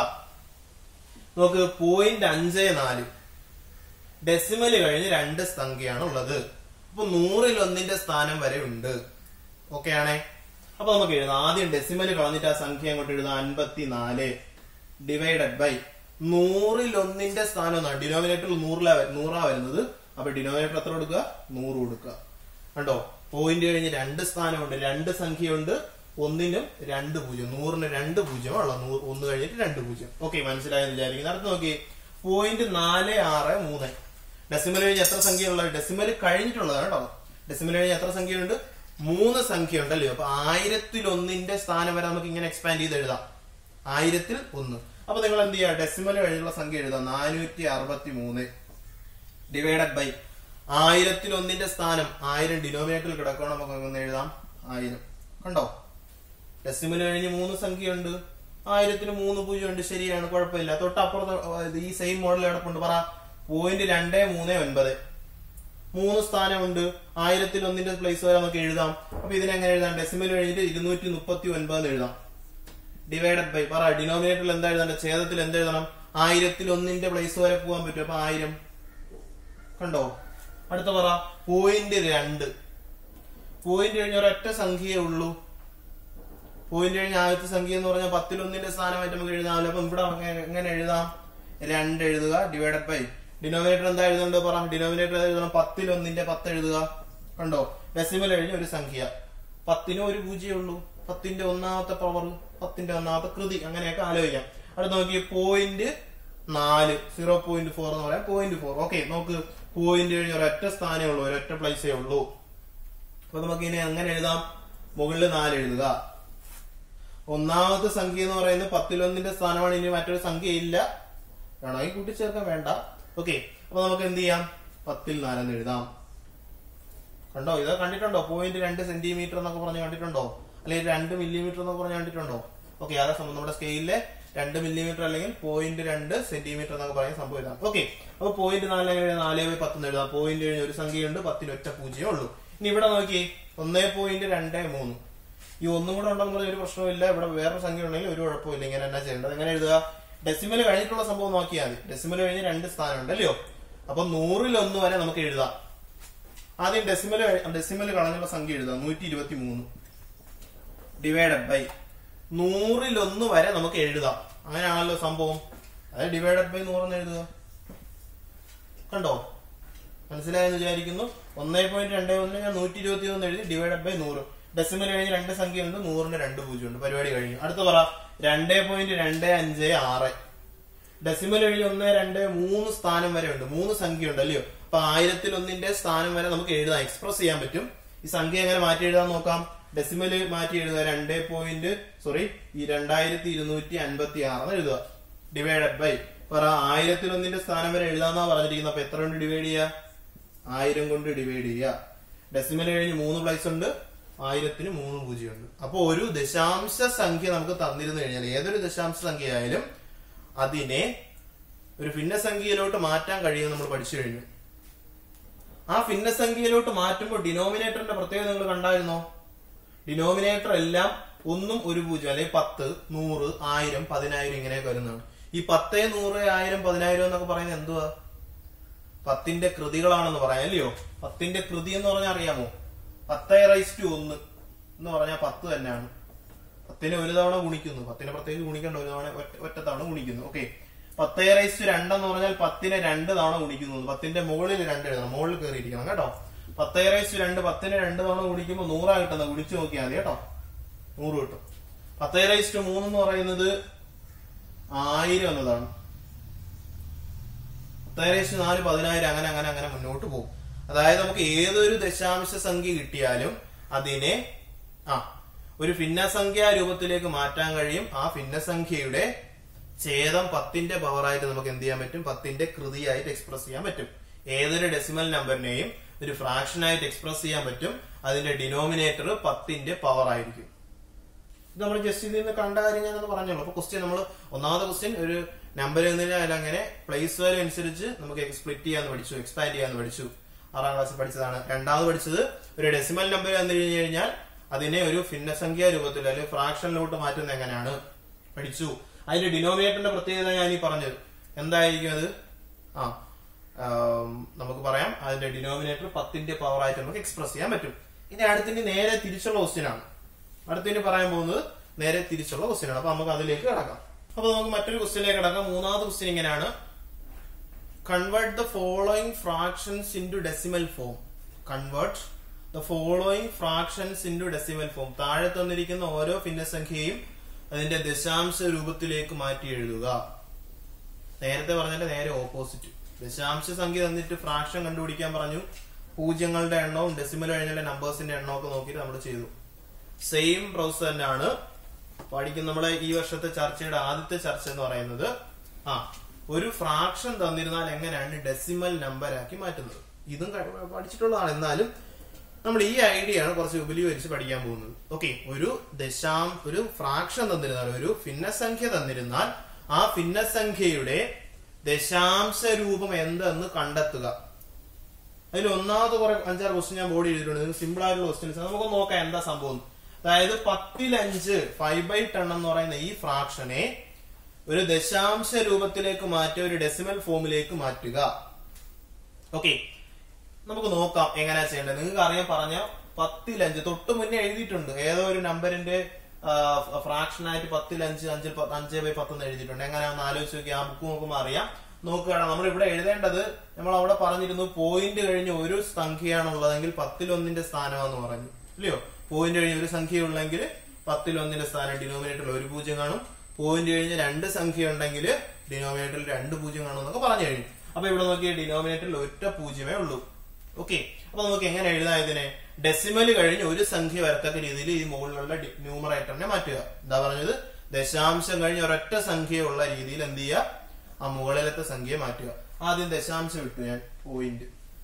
നോക്ക് പോയിന്റ് അഞ്ച് നാല് ഡെസിമൽ കഴിഞ്ഞ് രണ്ട് സംഖ്യയാണ് ഉള്ളത് അപ്പൊ നൂറിൽ ഒന്നിന്റെ സ്ഥാനം വരെ ഉണ്ട് ഓക്കെ ആണേ അപ്പൊ നമുക്ക് എഴുതാം ആദ്യം ഡെസിമൽ കളഞ്ഞിട്ട് ആ സംഖ്യ അങ്ങോട്ട് എഴുതാം അൻപത്തി നാല് ഡിവൈഡഡ് ബൈ നൂറിൽ ഒന്നിന്റെ സ്ഥാനം എന്നാണ് ഡിനോമിനേറ്ററിൽ നൂറിലാ വ- നൂറാ വരുന്നത് അപ്പൊ ഡിനോമിനേറ്റർ എത്ര കൊടുക്കുക നൂറ് കൊടുക്കുക കണ്ടോ പോയിന്റ് കഴിഞ്ഞ് രണ്ട് സ്ഥാനമുണ്ട് രണ്ട് സംഖ്യയുണ്ട് ഒന്നിനും രണ്ട് പൂജ്യം നൂറിന് രണ്ട് പൂജ്യമുള്ള നൂറ് ഒന്ന് കഴിഞ്ഞിട്ട് രണ്ട് പൂജ്യം ഓക്കെ മനസ്സിലായെന്ന് വിചാരിക്കുന്നു അടുത്ത് നോക്കി പോയിന്റ് നാല് ആറ് മൂന്ന് ഡെസിമൽ കഴിഞ്ഞ് എത്ര സംഖ്യയുള്ളത് ഡെസിമൽ കഴിഞ്ഞിട്ടുള്ളതാണ് കേട്ടോ ഡെസിമൽ കഴിഞ്ഞ് എത്ര സംഖ്യയുണ്ട് മൂന്ന് സംഖ്യ ഉണ്ടല്ലോ അപ്പൊ ആയിരത്തിൽ ഒന്നിന്റെ സ്ഥാനം വരെ നമുക്ക് ഇങ്ങനെ എക്സ്പാൻഡ് ചെയ്ത് എഴുതാം ആയിരത്തിൽ ഒന്ന് അപ്പൊ നിങ്ങൾ എന്ത് ചെയ്യുക ഡെസിമൽ കഴിഞ്ഞുള്ള സംഖ്യ എഴുതാം നാനൂറ്റി അറുപത്തി മൂന്ന് ഡിവൈഡഡ് ബൈ ആയിരത്തിൽ ഒന്നിന്റെ സ്ഥാനം ആയിരം ഡിനോമിനേറ്ററിൽ കിടക്കണം നമുക്ക് ഒന്ന് എഴുതാം ആയിരം കണ്ടോ ഡെസിമൽ കഴിഞ്ഞ് മൂന്ന് സംഖ്യയുണ്ട് ആയിരത്തിന് മൂന്ന് പൂജ്യം ഉണ്ട് ശരിയാണ് കുഴപ്പമില്ല തൊട്ടപ്പുറത്ത് ഇത് ഈ സെയിം മോഡൽ കിടപ്പുണ്ട് പറ പോയിന്റ് രണ്ട് മൂന്ന് ഒൻപത് മൂന്ന് സ്ഥാനമുണ്ട് ആയിരത്തിൽ ഒന്നിന്റെ പ്ലേസ് വരെ നമുക്ക് എഴുതാം അപ്പൊ ഇതിനെങ്ങനെ എഴുതാം ഡെസിമൽ കഴിഞ്ഞിട്ട് ഇരുന്നൂറ്റി മുപ്പത്തി ഒൻപത് എഴുതാം ഡിവൈഡഡ് ബൈ പറ ഡിനോമിനേറ്ററിൽ എന്താ എഴുതേണ്ടത് ഛേദത്തിൽ എന്ത് എഴുതണം ആയിരത്തിൽ ഒന്നിന്റെ പ്ലേസ് വരെ പോകാൻ പറ്റും അപ്പൊ ആയിരം കണ്ടോ അടുത്ത പറ പോയിന്റ് രണ്ട് പോയിന്റ് കഴിഞ്ഞ ഒരൊറ്റ സംഖ്യയേ ഉള്ളൂ പോയിന്റ് കഴിഞ്ഞ ആദ്യത്തെ സംഖ്യ എന്ന് പറഞ്ഞാൽ പത്തിലൊന്നിന്റെ സ്ഥാനമായിട്ട് നമുക്ക് എഴുതാമല്ലോ അപ്പൊ ഇവിടെ എങ്ങനെ- എങ്ങനെ എഴുതാം രണ്ട് എഴുതുക ഡിവൈഡഡ് ബൈ ഡിനോമിനേറ്റർ എന്താ എഴുതേണ്ടത് പറ ഡിനോമിനേറ്റർ എഴുതണം പത്തിലൊന്നിന്റെ പത്ത് എഴുതുക കണ്ടോ ഡെസിമൽ കഴിഞ്ഞ ഒരു സംഖ്യ പത്തിനും ഒരു പൂജ്യമേ ഉള്ളൂ പത്തിന്റെ ഒന്നാമത്തെ പവർ പത്തിന്റെ ഒന്നാമത്തെ കൃതി അങ്ങനെയൊക്കെ ആലോചിക്കാം അടുത്ത് നോക്കി പോയിന്റ് നാല് സീറോ പോയിന്റ് ഫോർ എന്ന് പറയാം പോയിന്റ് ഫോർ ഓക്കെ നോക്ക് പോയിന്റ് കഴിഞ്ഞ ഒരൊറ്റ സ്ഥാനേ ഉള്ളൂ ഒരൊറ്റ പ്ലേസേ ഉള്ളൂ അപ്പൊ നമുക്ക് ഇനി അങ്ങനെ എഴുതാം മുകളിൽ നാല് എഴുതുക ഒന്നാമത്തെ സംഖ്യ എന്ന് പറയുന്നത് പത്തിലൊന്നിന്റെ സ്ഥാനമാണ് ഇനി മറ്റൊരു സംഖ്യ ഇല്ല വേണമെങ്കിൽ കൂട്ടിച്ചേർക്കാൻ വേണ്ട ഓക്കെ അപ്പൊ നമുക്ക് എന്ത് ചെയ്യാം പത്തിൽ നാലെന്ന് എഴുതാം കണ്ടോ ഇത് കണ്ടിട്ടുണ്ടോ പോയിന്റ് രണ്ട് സെന്റിമീറ്റർ എന്നൊക്കെ പറഞ്ഞ് കണ്ടിട്ടുണ്ടോ അല്ലെങ്കിൽ രണ്ട് മില്ലിമീറ്റർ എന്നൊക്കെ പറഞ്ഞ് കണ്ടിട്ടുണ്ടോ ഓക്കെ അതാ സംഭവം നമ്മുടെ സ്കെയിലിലെ രണ്ട് മില്ലിമീറ്റർ അല്ലെങ്കിൽ പോയിന്റ് രണ്ട് സെന്റിമീറ്റർ എന്നൊക്കെ പറയുന്ന സംഭവം ഇതാണ് ഓക്കെ അപ്പൊ പോയിന്റ് നാല് എഴുതാം നാല് ബൈ പത്ത് എഴുതാം പോയിന്റ് കഴിഞ്ഞ ഒരു സംഖ്യയുണ്ട് പത്തിന് ഒറ്റ പൂജ്യമേ ഉള്ളൂ ഇനി ഇവിടെ നോക്കി ഒന്നേ പോയിന്റ് രണ്ട് മൂന്ന് ഈ ഒന്നും കൂടെ ഉണ്ടെന്ന് പറഞ്ഞ ഒരു പ്രശ്നമില്ല ഇവിടെ വേറൊരു സംഖ്യ ഉണ്ടെങ്കിൽ ഒരു കുഴപ്പമില്ല ഇങ്ങനെ എന്നാ ചെയ്യേണ്ടത് എങ്ങനെ എഴുതുക ഡെസിമൽ കഴിഞ്ഞിട്ടുള്ള സംഭവം നോക്കിയാൽ മതി ഡെസിമൽ കഴിഞ്ഞ് രണ്ട് സ്ഥാനമുണ്ട് അല്ലയോ അപ്പൊ നൂറിൽ ഒന്ന് വരെ നമുക്ക് എഴുതാം ആദ്യം ഡെസിമൽ ഡെസിമൽ കളഞ്ഞുള്ള സംഖ്യ എഴുതാം നൂറ്റി ഇരുപത്തി മൂന്ന് ഡിവൈഡഡ് ബൈ നൂറിൽ ഒന്ന് വരെ നമുക്ക് എഴുതാം അങ്ങനെയാണല്ലോ സംഭവം അതായത് ഡിവൈഡഡ് ബൈ നൂറെന്ന് എഴുതുക കണ്ടോ മനസ്സിലായെന്ന് വിചാരിക്കുന്നു ഒന്നേ പോയിന്റ് രണ്ടേ ഒന്നിന് ഞാൻ നൂറ്റി ഇരുപത്തി ഒന്ന് എഴുതി ഡിവൈഡഡ് ബൈ നൂറ് ഡെസിമൽ കഴിഞ്ഞ് രണ്ട് സംഖ്യ ഉണ്ട് നൂറിന് രണ്ട് പൂജ്യം ഉണ്ട് പരിപാടി കഴിഞ്ഞു അടുത്ത പറ രണ്ടേ പോയിന്റ് രണ്ട് അഞ്ച് ആറ് ഡെസിമൽ കഴിഞ്ഞ് ഒന്ന് രണ്ട് മൂന്ന് സ്ഥാനം വരെ ഉണ്ട് മൂന്ന് സംഖ്യ ഉണ്ട് അല്ലയോ അപ്പൊ ആയിരത്തിൽ ഒന്നിന്റെ സ്ഥാനം വരെ നമുക്ക് എഴുതാം എക്സ്പ്രസ് ചെയ്യാൻ പറ്റും ഈ സംഖ്യ എങ്ങനെ മാറ്റി എഴുതാൻ നോക്കാം ഡെസിമൽ മാറ്റി എഴുതുക രണ്ട് പോയിന്റ് സോറി ഈ രണ്ടായിരത്തി ഇരുന്നൂറ്റി അൻപത്തി ആറ് എഴുതുക ഡിവൈഡഡ് ബൈ പറ ആയിരത്തിൽ ഒന്നിന്റെ സ്ഥാനം വരെ എഴുതാന്നാ പറഞ്ഞിരിക്കുന്നത് അപ്പൊ എത്ര കൊണ്ട് ഡിവൈഡ് ചെയ്യുക ആയിരം കൊണ്ട് ഡിവൈഡ് ചെയ്യുക ഡെസിമൽ കഴിഞ്ഞ് മൂന്ന് പ്ലേസ് ഉണ്ട് ആയിരത്തിന് മൂന്ന് പൂജ്യം ഉണ്ട് അപ്പൊ ഒരു ദശാംശ സംഖ്യ നമുക്ക് തന്നിരുന്നു കഴിഞ്ഞാൽ ഏതൊരു ദശാംശ സംഖ്യ ആയാലും അതിനെ ഒരു ഭിന്നസംഖ്യയിലോട്ട് മാറ്റാൻ കഴിയും നമ്മൾ പഠിച്ചു കഴിഞ്ഞു ആ ഭിന്നസംഖ്യയിലോട്ട് മാറ്റുമ്പോൾ ഡിനോമിനേറ്ററിന്റെ പ്രത്യേകത നിങ്ങൾ കണ്ടായിരുന്നോ ഡിനോമിനേറ്റർ എല്ലാം ഒന്നും ഒരു പൂജ്യം അല്ലെങ്കിൽ പത്ത് നൂറ് ആയിരം പതിനായിരം ഇങ്ങനെയൊക്കെ വരുന്നതാണ് ഈ പത്ത് നൂറ് ആയിരം പതിനായിരം എന്നൊക്കെ പറയുന്നത് എന്തുവാ പത്തിന്റെ കൃതികളാണെന്ന് പറയാം അല്ലയോ പത്തിന്റെ കൃതി എന്ന് പറഞ്ഞാൽ അറിയാമോ പത്തേ റൈസ് ടു ഒന്ന് എന്ന് പറഞ്ഞാൽ പത്ത് തന്നെയാണ് പത്തിനെ ഒരു തവണ ഗുണിക്കുന്നു പത്തിനെ പ്രത്യേകിച്ച് ഗുണിക്കേണ്ട ഒരു തവണ ഒറ്റ- ഒറ്റ തവണ ഗുണിക്കുന്നു ഓക്കെ പത്തേ റൈസ് ടു രണ്ടെന്ന് പറഞ്ഞാൽ പത്തിനെ രണ്ട് തവണ ഗുണിക്കുന്നു പത്തിന്റെ മുകളിൽ രണ്ട് എഴുതണം മുകളിൽ കയറിയിരിക്കണം കേട്ടോ പത്തേ റൈസ് ടു രണ്ട് പത്തിനെ രണ്ട് തവണ ഗുണിക്കുമ്പോൾ നൂറാ കിട്ടുന്നത് ഗുണിച്ചു നോക്കിയാൽ മതി കേട്ടോ നൂറ് കിട്ടും പത്തേ റൈസ് ടു മൂന്ന് എന്ന് പറയുന്നത് ആയിരം എന്നതാണ് പത്തേരേശ് നാല് പതിനായിരം അങ്ങനെ അങ്ങനെ അങ്ങനെ മുന്നോട്ട് പോകും അതായത് നമുക്ക് ഏതൊരു ദശാംശ സംഖ്യ കിട്ടിയാലും അതിനെ ആ ഒരു ഭിന്നസംഖ്യാ രൂപത്തിലേക്ക് മാറ്റാൻ കഴിയും ആ ഭിന്നസംഖ്യയുടെ ഛേദം പത്തിന്റെ പവറായിട്ട് നമുക്ക് എന്ത് ചെയ്യാൻ പറ്റും പത്തിന്റെ കൃതിയായിട്ട് എക്സ്പ്രസ് ചെയ്യാൻ പറ്റും ഏതൊരു ഡെസിമൽ നമ്പറിനെയും ഒരു ഫ്രാക്ഷൻ ആയിട്ട് എക്സ്പ്രസ് ചെയ്യാൻ പറ്റും അതിന്റെ ഡിനോമിനേറ്റർ പത്തിന്റെ പവർ ആയിരിക്കും ഇത് നമ്മൾ ജസ്റ്റ് ഇതിൽ നിന്ന് കണ്ട കാര്യം ഞാനത് പറഞ്ഞോളൂ അപ്പൊ ക്വസ്റ്റ്യൻ നമ്മൾ ഒന്നാമത്തെ ക്വസ്റ്റ്യൻ ഒരു നമ്പർ എന്നതിൽ അങ്ങനെ പ്ലേസ് വാല്യൂ അനുസരിച്ച് നമുക്ക് സ്പ്ലിറ്റ് ചെയ്യാന്ന് പഠിച്ചു എക്സ്പാൻഡ് ചെയ്യാന്ന് പഠിച്ചു ആറാം ക്ലാസ്സിൽ പഠിച്ചതാണ് രണ്ടാമത് പഠിച്ചത് ഒരു ഡെസിമൽ നമ്പർ എന്ന് കഴിഞ്ഞു കഴിഞ്ഞാൽ അതിനെ ഒരു ഭിന്നസംഖ്യാ രൂപത്തിൽ അല്ലെങ്കിൽ ഫ്രാക്ഷനിലോട്ട് മാറ്റുന്നത് എങ്ങനെയാണ് പഠിച്ചു അതിന്റെ ഡിനോമിനേറ്ററിന്റെ പ്രത്യേകത ഞാൻ ഈ പറഞ്ഞത് എന്തായിരിക്കും അത് ആ ആം, നമുക്ക് പറയാം അതിന്റെ ഡിനോമിനേറ്റർ പത്തിന്റെ പവർ ആയിട്ട് നമുക്ക് എക്സ്പ്രസ് ചെയ്യാൻ പറ്റും ഇനി അടുത്തിന് നേരെ തിരിച്ചുള്ള ക്വസ്റ്റ്യൻ ആണ് അടുത്തിന് പറയാൻ പോകുന്നത് നേരെ തിരിച്ചുള്ള ക്വസ്റ്റ്യൻ ആണ് അപ്പൊ നമുക്ക് അതിലേക്ക് കിടക്കാം അപ്പൊ നമുക്ക് മറ്റൊരു ക്വസ്റ്റ്യനിലേക്ക് കിടക്കാം മൂന്നാമത്തെ ക്വസ്റ്റ്യൻ ഇങ്ങനെയാണ് convert the following fractions into decimal form convert the following fractions into decimal form താഴെ തന്നിരിക്കുന്ന ഓരോ ഭിന്നസംഖ്യയും അതിന്റെ ദശാംശ രൂപത്തിലേക്ക് മാറ്റി എഴുതുക നേരത്തെ പറഞ്ഞതിന്റെ നേരെ ഓപ്പോസിറ്റ് ദശാംശ സംഖ്യ തന്നിട്ട് ഫ്രാക്ഷൻ കണ്ടുപിടിക്കാൻ പറഞ്ഞു പൂജ്യങ്ങളുടെ എണ്ണവും ഡെസിമൽ കഴിഞ്ഞുള്ള നമ്പേഴ്സിന്റെ എണ്ണവും ഒക്കെ നോക്കിയിട്ട് നമ്മൾ ചെയ്തു സെയിം പ്രോസസ് തന്നെയാണ് പഠിക്കുന്ന നമ്മളെ ഈ വർഷത്തെ ചർച്ചയുടെ ആദ്യത്തെ ചർച്ച എന്ന് പറയുന്നത് ആ ഒരു ഫ്രാക്ഷൻ തന്നിരുന്നാൽ എങ്ങനെയാണ് ഡെസിമൽ നമ്പർ ആക്കി മാറ്റുന്നത് ഇതും ക- പഠിച്ചിട്ടുള്ളതാണ് എന്നാലും നമ്മൾ ഈ ഐഡിയ ആണ് കുറച്ച് വിപുലീകരിച്ച് പഠിക്കാൻ പോകുന്നത് ഓക്കെ ഒരു ദശാം ഒരു ഫ്രാക്ഷൻ തന്നിരുന്നാൽ ഒരു ഭിന്നസംഖ്യ തന്നിരുന്നാൽ ആ ഭിന്നസംഖ്യയുടെ ദശാംശ രൂപം എന്തെന്ന് കണ്ടെത്തുക അതിൽ ഒന്നാമത് കുറെ അഞ്ചാറ് ക്വസ്റ്റ്യൻ ഞാൻ ബോർഡ് ചെയ്തിട്ടുണ്ട് നിങ്ങൾക്ക് സിമ്പിൾ ആയിട്ടുള്ള ക്വസ്റ്റ്യൻസ് നമുക്ക് നോക്കാം എന്താ സംഭവം എന്ന്. അതായത് പത്തിലഞ്ച് ഫൈവ് ബൈ ടെൺ എന്ന് പറയുന്ന ഈ ഫ്രാക്ഷനെ ഒരു ദശാംശ രൂപത്തിലേക്ക് മാറ്റി ഒരു ഡെസിമൽ ഫോമിലേക്ക് മാറ്റുക ഓക്കെ നമുക്ക് നോക്കാം എങ്ങനെയാ ചെയ്യേണ്ടത് നിങ്ങൾക്ക് അറിയാൻ പറഞ്ഞ പത്തിലഞ്ച് തൊട്ട് മുന്നേ എഴുതിയിട്ടുണ്ട് ഏതോ ഒരു നമ്പറിന്റെ ഫ്രാക്ഷൻ ആയിട്ട് പത്തിലഞ്ച് അഞ്ച് പത്ത് അഞ്ച് ബൈ പത്ത് എന്ന് എഴുതിയിട്ടുണ്ട് എങ്ങനെയാണെന്ന് ആലോചിച്ച് നോക്കി ആ ബുക്ക് നോക്കുമ്പോൾ അറിയാം നോക്കുകയാണ് നമ്മൾ ഇവിടെ എഴുതേണ്ടത് നമ്മൾ അവിടെ പറഞ്ഞിരുന്നു പോയിന്റ് കഴിഞ്ഞ് ഒരു സംഖ്യയാണ് ഉള്ളതെങ്കിൽ പത്തിലൊന്നിന്റെ സ്ഥാനമാണെന്ന് പറഞ്ഞു ഇല്ലയോ പോയിന്റ് കഴിഞ്ഞ് ഒരു സംഖ്യ ഉള്ളെങ്കിൽ പത്തിലൊന്നിന്റെ സ്ഥാനം ഡിനോമിനേറ്ററിൽ ഒരു പൂജ്യം കാണും പോയിന്റ് കഴിഞ്ഞ് രണ്ട് സംഖ്യ ഉണ്ടെങ്കിൽ ഡിനോമിനേറ്ററിൽ രണ്ട് പൂജ്യം കാണും എന്നൊക്കെ പറഞ്ഞു കഴിഞ്ഞു അപ്പൊ ഇവിടെ നോക്കിയ ഡിനോമിനേറ്ററിൽ ഒറ്റ പൂജ്യമേ ഉള്ളൂ ഓക്കെ അപ്പൊ നമുക്ക് എങ്ങനെ എഴുതാം ഇതിനെ ഡെസിമൽ കഴിഞ്ഞ് ഒരു സംഖ്യ വരത്തക്ക രീതിയിൽ ഈ മുകളിലുള്ള ന്യൂമറേറ്ററിനെ മാറ്റുക എന്താ പറഞ്ഞത് ദശാംശം കഴിഞ്ഞ് ഒരൊറ്റ സംഖ്യയുള്ള രീതിയിൽ എന്ത് ചെയ്യുക ആ മുകളിലത്തെ സംഖ്യ മാറ്റുക ആദ്യം ദശാംശം ഇട്ടു ഞാൻ പോയിന്റ്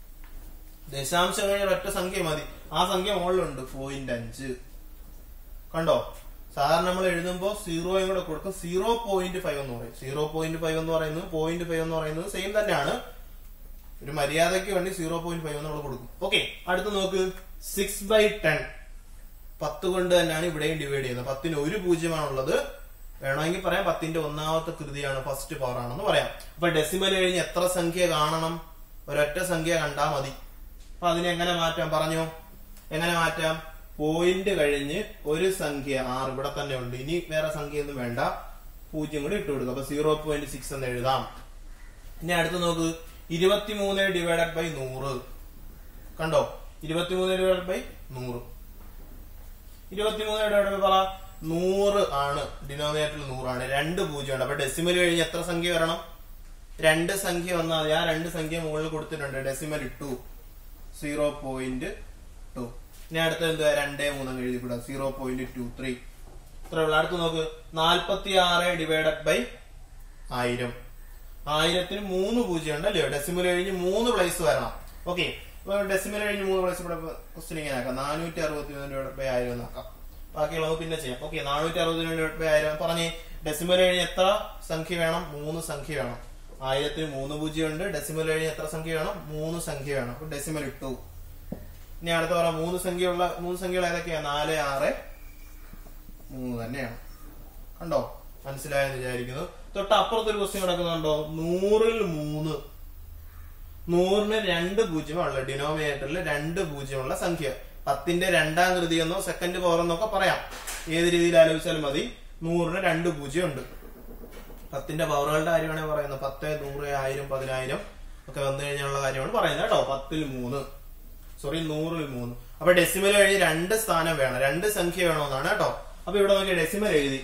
ദശാംശം കഴിഞ്ഞ ഒരൊറ്റ സംഖ്യ മതി ആ സംഖ്യ മുകളിലുണ്ട് പോയിന്റ് അഞ്ച് കണ്ടോ സാധാരണ നമ്മൾ എഴുതുമ്പോൾ സീറോയും കൂടെ കൊടുക്കും സീറോ പോയിന്റ് ഫൈവ് എന്ന് പറയും സീറോ പോയിന്റ് ഫൈവ് എന്ന് പറയുന്നത് പോയിന്റ് ഫൈവ് എന്ന് പറയുന്നത് സെയിം തന്നെയാണ് ഒരു മര്യാദയ്ക്ക് വേണ്ടി സീറോ പോയിന്റ് ഫൈവ് നമ്മൾ കൊടുക്കും ഓക്കെ അടുത്ത് നോക്ക് സിക്സ് ബൈ ടെൻ പത്ത് കൊണ്ട് തന്നെയാണ് ഇവിടെയും ഡിവൈഡ് ചെയ്യുന്നത് പത്തിന് ഒരു പൂജ്യമാണുള്ളത് വേണമെങ്കിൽ പറയാം പത്തിന്റെ ഒന്നാമത്തെ കൃതിയാണ് ഫസ്റ്റ് പവർ ആണെന്ന് പറയാം അപ്പൊ ഡെസിമൽ കഴിഞ്ഞ് എത്ര സംഖ്യ കാണണം ഒരൊറ്റ സംഖ്യ കണ്ടാ മതി അപ്പൊ അതിനെ എങ്ങനെ മാറ്റാം പറഞ്ഞോ എങ്ങനെ മാറ്റാം പോയിന്റ് കഴിഞ്ഞ് ഒരു സംഖ്യ ആറ് ഇവിടെ തന്നെ ഉണ്ട് ഇനി വേറെ സംഖ്യ ഒന്നും വേണ്ട പൂജ്യം കൂടി ഇട്ട് കൊടുക്കുക അപ്പൊ സീറോ പോയിന്റ് സിക്സ് എന്ന് എഴുതാം ഇനി അടുത്ത് നോക്ക് ഇരുപത്തിമൂന്ന് ഡിവൈഡഡ് ബൈ നൂറ് കണ്ടോ ഇരുപത്തിമൂന്ന് ഡിവൈഡഡ് ബൈ നൂറ് ഇരുപത്തിമൂന്ന് ഡിവൈഡ് ബൈ പറ നൂറ് ആണ് ഡിനോമിനേറ്ററിൽ നൂറാണ് രണ്ട് പൂജ്യം ഉണ്ട് അപ്പൊ ഡെസിമൽ കഴിഞ്ഞ് എത്ര സംഖ്യ വരണം രണ്ട് സംഖ്യ വന്നാൽ മതി ആ രണ്ട് സംഖ്യ മുകളിൽ കൊടുത്തിട്ടുണ്ട് decimal two zero point two ഇനി അടുത്ത എന്താ രണ്ടേ മൂന്നും എഴുതി കൂടാ സീറോ പോയിന്റ് ടു ത്രീ ഇത്ര ഉള്ള അടുത്ത് നോക്ക് നാൽപ്പത്തി ആറ് ഡിവൈഡഡ് ബൈ ആയിരം ആയിരത്തിന് മൂന്ന് പൂജ്യം ഉണ്ട് അല്ലയോ ഡെസിമൽ കഴിഞ്ഞ് മൂന്ന് പ്ലേസ് വരണം ഓക്കെ അപ്പൊ ഡെസിമൽ കഴിഞ്ഞ് മൂന്ന് പ്ലേസ് ഇവിടെ ക്വസ്റ്റ്യൻ ഇങ്ങനെ ആക്കാം നാനൂറ്റി അറുപത്തി മൂന്ന് ഡിവൈഡ് ബൈ ആയിരം എന്നാക്കാം ബാക്കിയുള്ളത് പിന്നെ ചെയ്യാം ഓക്കെ നാനൂറ്റി അറുപത്തി ഡിവൈഡ് ബൈ ആയിരം പറഞ്ഞേ ഡെസിമൽ കഴിഞ്ഞ് എത്ര സംഖ്യ വേണം മൂന്ന് സംഖ്യ വേണം ആയിരത്തിന് മൂന്ന് പൂജ്യം ഉണ്ട് ഡെസിമൽ കഴിഞ്ഞ് എത്ര സംഖ്യ വേണം മൂന്ന് സംഖ്യ വേണം അപ്പൊ ഡെസിമൽ ഇട്ടു ഇനി അടുത്ത പറയാം മൂന്ന് സംഖ്യയുള്ള മൂന്ന് സംഖ്യകൾ ഏതൊക്കെയാ നാല് ആറ് മൂന്ന് തന്നെയാണ് കണ്ടോ മനസ്സിലായെന്ന് വിചാരിക്കുന്നു തൊട്ട് അപ്പുറത്തൊരു ക്വസ്റ്റ്യൻ കിടക്കുന്നുണ്ടോ നൂറിൽ മൂന്ന് നൂറിന് രണ്ട് പൂജ്യമുള്ള ഡിനോമിനേറ്ററിൽ രണ്ട് പൂജ്യമുള്ള സംഖ്യ പത്തിന്റെ രണ്ടാം കൃതി എന്നോ സെക്കൻഡ് പവർ എന്നൊക്കെ പറയാം ഏത് രീതിയിൽ ആലോചിച്ചാലും മതി നൂറിന് രണ്ട് പൂജ്യം ഉണ്ട് പത്തിന്റെ പവറുകളുടെ കാര്യമാണ് പറയുന്നത് പത്ത് നൂറ് ആയിരം പതിനായിരം ഒക്കെ വന്നു കഴിഞ്ഞുള്ള കാര്യമാണ് പറയുന്നത് കേട്ടോ പത്തിൽ മൂന്ന് സോറി നൂറിൽ മൂന്ന് അപ്പൊ ഡെസിമൽ കഴിഞ്ഞ് രണ്ട് സ്ഥാനം വേണം രണ്ട് സംഖ്യ വേണമെന്നാണ് കേട്ടോ അപ്പൊ ഇവിടെ നോക്കി ഡെസിമൽ എഴുതി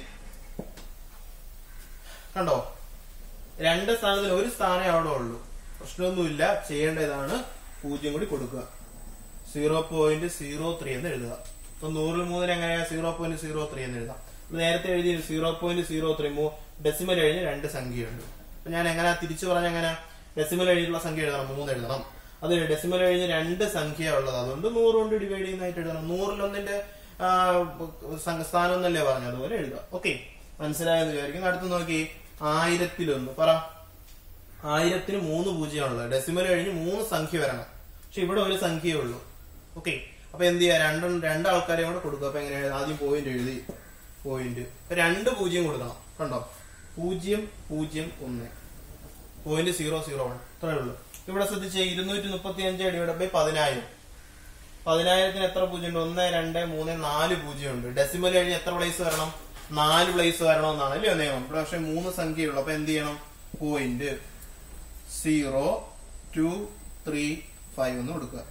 കണ്ടോ രണ്ട് സ്ഥാനത്തിന് ഒരു സ്ഥാനമേ അവിടെ ഉള്ളൂ പ്രശ്നമൊന്നുമില്ല ചെയ്യേണ്ട ഇതാണ് പൂജ്യം കൂടി കൊടുക്കുക സീറോ പോയിന്റ് സീറോ ത്രീ എന്ന് എഴുതുക ഇപ്പൊ നൂറിൽ മൂന്നിന് എങ്ങനെയാ സീറോ പോയിന്റ് സീറോ ത്രീ എന്ന് എഴുതാം ഇത് നേരത്തെ എഴുതി zero point zero three decimal കഴിഞ്ഞ് രണ്ട് സംഖ്യയുണ്ട് അപ്പൊ ഞാൻ എങ്ങനെ തിരിച്ചു പറഞ്ഞ എങ്ങനെ ഡെസിമൽ കഴിഞ്ഞിട്ടുള്ള സംഖ്യ എഴുതണം മൂന്ന് എഴുതണം അത് ഡെസിമൽ കഴിഞ്ഞ് രണ്ട് സംഖ്യ ഉള്ളത് അതുകൊണ്ട് നൂറ് കൊണ്ട് ഡിവൈഡ് ചെയ്യുന്നതായിട്ട് എഴുതണം നൂറിലൊന്നിന്റെ ആ, സം- സ്ഥാനം എന്നല്ലേ പറഞ്ഞു അതുപോലെ എഴുതുക ഓക്കെ മനസ്സിലായെന്ന് വിചാരിക്കുന്നു അടുത്ത് നോക്കി ആയിരത്തിലൊന്ന് പറ ആയിരത്തിന് മൂന്ന് പൂജ്യമാണുള്ളത് ഡെസിമൽ കഴിഞ്ഞ് മൂന്ന് സംഖ്യ വരണം പക്ഷെ ഇവിടെ ഒരു സംഖ്യയേ ഉള്ളൂ ഓക്കെ അപ്പൊ എന്ത് ചെയ്യാ രണ്ടും രണ്ട് ആൾക്കാരെയും കൂടെ കൊടുക്കുക അപ്പൊ എങ്ങനെയാ ആദ്യം പോയിന്റ് എഴുതി പോയിന്റ് ഇപ്പൊ രണ്ട് പൂജ്യം കൊടുക്കണം കണ്ടോ പൂജ്യം പൂജ്യം ഒന്ന് പോയിന്റ് സീറോ സീറോ വൺ ഇത്രേ ഉള്ളൂ ഇവിടെ ശ്രദ്ധിച്ച് ഇരുന്നൂറ്റി മുപ്പത്തി അഞ്ച് ഡിവൈഡ് ബൈ പതിനായിരം പതിനായിരത്തിന് എത്ര പൂജ്യം ഉണ്ട് ഒന്ന് രണ്ട് മൂന്ന് നാല് പൂജ്യം ഉണ്ട് ഡെസിമൽ കഴിഞ്ഞ് എത്ര പ്ലേസ് വരണം നാല് പ്ലേസ് വരണമെന്നാണ് അല്ലയോ നിയമം ഇവിടെ പക്ഷെ മൂന്ന് സംഖ്യയുള്ളൂ അപ്പൊ എന്ത് ചെയ്യണം point zero two three five എന്ന് കൊടുക്കുക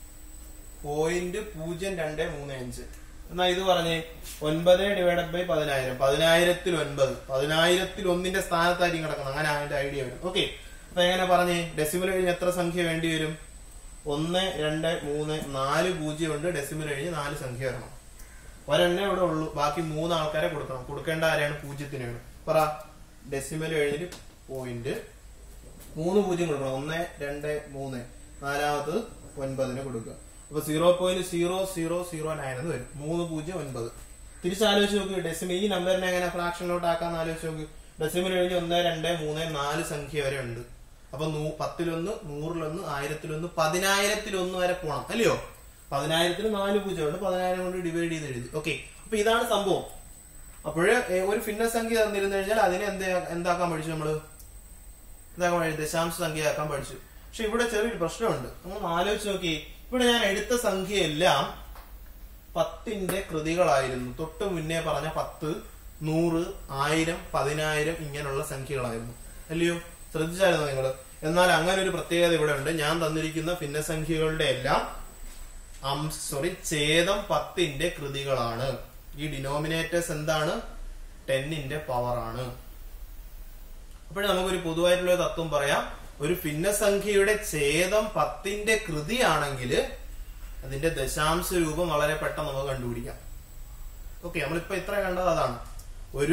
പോയിന്റ് പൂജ്യം രണ്ട് മൂന്ന് അഞ്ച് എന്നാ ഇത് പറഞ്ഞേ ഒൻപത് ഡിവൈഡഡ് ബൈ പതിനായിരം പതിനായിരത്തിൽ ഒൻപത് പതിനായിരത്തിൽ ഒന്നിന്റെ സ്ഥാനത്തായിരിക്കും കിടക്കണം അങ്ങനെ അതിന്റെ ഐഡിയ വരും ഓക്കെ അപ്പൊ എങ്ങനെ പറഞ്ഞേ ഡെസിമൽ കഴിഞ്ഞ് എത്ര സംഖ്യ വേണ്ടി വരും ഒന്ന് രണ്ട് മൂന്ന് നാല് പൂജ്യം ഉണ്ട് ഡെസിമൽ കഴിഞ്ഞ് നാല് സംഖ്യ വരണം ഒരെണ്ണേ ഇവിടെ ഉള്ളൂ ബാക്കി മൂന്ന് ആൾക്കാരെ കൊടുക്കണം കൊടുക്കേണ്ട ആരെയാണ് പൂജ്യത്തിനാണ് പറ ഡെസിമൽ കഴിഞ്ഞിട്ട് പോയിന്റ് മൂന്ന് പൂജ്യം കൊടുക്കണം ഒന്ന് രണ്ട് മൂന്ന് നാലാമത് ഒൻപതിന് കൊടുക്കുക അപ്പൊ zero point zero zero zero nine എന്ന് വരും മൂന്ന് പൂജ്യം ഒൻപത് തിരിച്ചാലോചിച്ച് നോക്ക് ഡെസിമൽ ഈ നമ്പറിനെ എങ്ങനെ ഫ്രാക്ഷനിലോട്ട് ആക്കാന്ന് ആലോചിച്ച് നോക്ക് ഡെസിമൽ കഴിഞ്ഞ് ഒന്ന് രണ്ട് മൂന്ന് നാല് സംഖ്യ വരെ ഉണ്ട് അപ്പൊ നൂ- പത്തിലൊന്ന് നൂറിലൊന്ന് ആയിരത്തിലൊന്ന് പതിനായിരത്തിലൊന്ന് വരെ പോണം അല്ലയോ പതിനായിരത്തിന് നാല് പൂജ്യം ഉണ്ട് പതിനായിരം കൊണ്ട് ഡിവൈഡ് ചെയ്ത് എഴുതി ഓക്കെ അപ്പൊ ഇതാണ് സംഭവം അപ്പോഴ് ഒരു ഭിന്ന സംഖ്യ തന്നിരുന്നു കഴിഞ്ഞാൽ അതിനെ എന്ത് എന്താക്കാൻ പഠിച്ചു നമ്മള് എന്താക്കാൻ പഠിച്ചു ദശാംശ സംഖ്യയാക്കാൻ പഠിച്ചു പക്ഷെ ഇവിടെ ചെറിയൊരു പ്രശ്നമുണ്ട് നമ്മൾ ആലോചിച്ച് നോക്കി ഇവിടെ ഞാൻ എടുത്ത സംഖ്യയെല്ലാം പത്തിന്റെ കൃതികളായിരുന്നു തൊട്ട് മുന്നേ പറഞ്ഞ പത്ത് നൂറ് ആയിരം പതിനായിരം ഇങ്ങനെയുള്ള സംഖ്യകളായിരുന്നു അല്ലയോ ശ്രദ്ധിച്ചായിരുന്നു നിങ്ങൾ എന്നാൽ അങ്ങനെ ഒരു പ്രത്യേകത ഇവിടെ ഉണ്ട് ഞാൻ തന്നിരിക്കുന്ന ഭിന്നസംഖ്യകളുടെ എല്ലാം സോറി ഛേദം പത്തിന്റെ കൃതികളാണ് ഈ ഡിനോമിനേറ്റേഴ്സ് എന്താണ് ടെന്നിന്റെ പവർ ആണ് അപ്പോഴേ നമുക്കൊരു പൊതുവായിട്ടുള്ള ഒരു തത്വം പറയാം ഒരു ഭിന്നസംഖ്യയുടെ ഛേദം പത്തിന്റെ കൃതിയാണെങ്കിൽ അതിന്റെ ദശാംശ രൂപം വളരെ പെട്ടെന്ന് നമുക്ക് കണ്ടുപിടിക്കാം ഓക്കെ നമ്മളിപ്പോ ഇത്ര കണ്ടത് അതാണ് ഒരു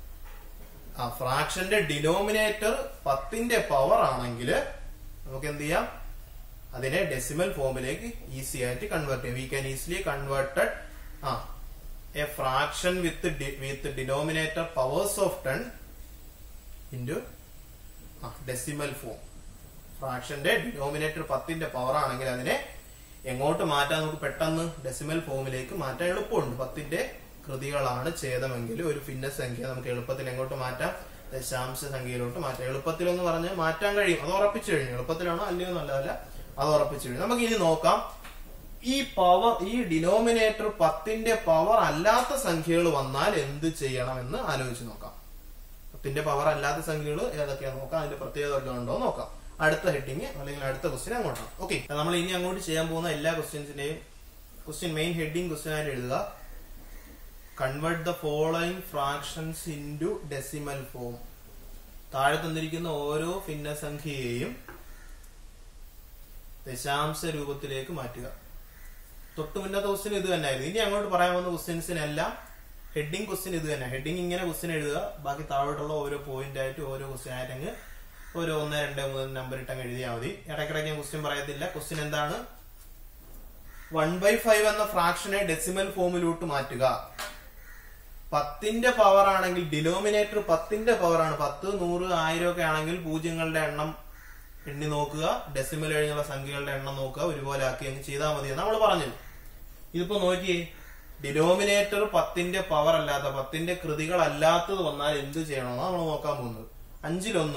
ആ ഫ്രാക്ഷന്റെ ഡിനോമിനേറ്റർ പത്തിന്റെ പവർ ആണെങ്കിൽ നമുക്ക് എന്ത് ചെയ്യാം അതിനെ ഡെസിമൽ ഫോമിലേക്ക് ഈസി ആയിട്ട് കൺവേർട്ട് ചെയ്യാം we can easily converted uh a fraction with with denominator powers of ten into decimal form ഫ്രാക്ഷന്റെ ഡിനോമിനേറ്റർ പത്തിന്റെ പവർ ആണെങ്കിൽ അതിനെ എങ്ങോട്ട് മാറ്റാൻ നമുക്ക് പെട്ടെന്ന് ഡെസിമൽ ഫോമിലേക്ക് മാറ്റാൻ എളുപ്പമുണ്ട് പത്തിന്റെ കൃതികളാണ് ഛേദമെങ്കിൽ ഒരു ഭിന്നസംഖ്യ നമുക്ക് എളുപ്പത്തിൽ എങ്ങോട്ട് മാറ്റാം ദശാംശ സംഖ്യയിലോട്ട് മാറ്റാം എളുപ്പത്തിൽ എന്ന് പറഞ്ഞ് മാറ്റാൻ കഴിയും അത് ഉറപ്പിച്ചു കഴിഞ്ഞു എളുപ്പത്തിലാണോ അല്ലയോ നല്ലതല്ല അത് ഉറപ്പിച്ചു കഴിഞ്ഞു നമുക്ക് ഇനി നോക്കാം ഈ പവർ ഈ ഡിനോമിനേറ്റർ പത്തിന്റെ പവർ അല്ലാത്ത സംഖ്യകൾ വന്നാൽ എന്ത് ചെയ്യണമെന്ന് ആലോചിച്ച് നോക്കാം പത്തിന്റെ പവർ അല്ലാത്ത സംഖ്യകൾ ഏതൊക്കെയാ നോക്കാം അതിന്റെ പ്രത്യേകത വല്ലതും ഉണ്ടോ എന്ന് നോക്കാം അടുത്ത ഹെഡിങ് അല്ലെങ്കിൽ അടുത്ത ക്വസ്റ്റ്യൻ അങ്ങോട്ടാണ് ഓക്കെ നമ്മൾ ഇനി അങ്ങോട്ട് ചെയ്യാൻ പോകുന്ന എല്ലാ ക്വസ്റ്റ്യൻസിന്റെയും ക്വസ്റ്റ്യൻ മെയിൻ ഹെഡിങ് ക്വസ്റ്റ്യൻ ആയിട്ട് എഴുതുക convert the following fractions into decimal form താഴെ തന്നിരിക്കുന്ന ഓരോ ഭിന്നസംഖ്യയെയും ദശാംശ രൂപത്തിലേക്ക് മാറ്റുക തൊട്ട് മുന്നത്തെ ക്വസ്റ്റ്യൻ ഇത് തന്നെയായിരുന്നു ഇനി അങ്ങോട്ട് പറയാൻ വന്ന ക്വസ്റ്റ്യൻസിനെല്ലാം ഹെഡിങ് ക്വസ്റ്റ്യൻ ഇത് തന്നെ ഹെഡിങ് ഇങ്ങനെ ക്വസ്റ്റ്യൻ എഴുതുക ബാക്കി താഴോട്ടുള്ള ഓരോ പോയിന്റ് ആയിട്ട് ഓരോ ക്വസ്റ്റ്യൻ ആയിട്ട് അങ്ങ് ഓരോ ഒന്ന് രണ്ട് മൂന്ന് നമ്പർ ഇട്ടങ്ങ് എഴുതിയാൽ മതി ഇടയ്ക്കിടയ്ക്ക് ഞാൻ ക്വസ്റ്റ്യൻ പറയത്തില്ല ക്വസ്റ്റ്യൻ എന്താണ് വൺ ബൈ ഫൈവ് എന്ന ഫ്രാക്ഷനെ ഡെസിമൽ ഫോമിലോട്ട് മാറ്റുക പത്തിന്റെ പവർ ആണെങ്കിൽ ഡിനോമിനേറ്റർ പത്തിന്റെ പവർ ആണ് പത്ത് നൂറ് ആയിരം ഒക്കെ ആണെങ്കിൽ പൂജ്യങ്ങളുടെ എണ്ണം എണ്ണി നോക്കുക ഡെസിമൽ കഴിഞ്ഞുള്ള സംഖ്യകളുടെ എണ്ണം നോക്കുക ഒരുപോലെ ആക്കി അങ്ങ് ചെയ്താൽ മതി നമ്മൾ പറഞ്ഞു ഇതിപ്പോ നോക്കിയേ ഡിനോമിനേറ്റർ പത്തിന്റെ പവർ അല്ലാത്ത പത്തിന്റെ കൃതികൾ അല്ലാത്തത് വന്നാൽ എന്ത് ചെയ്യണമെന്നാണ് നമ്മൾ നോക്കാൻ പോകുന്നത് അഞ്ചിലൊന്ന്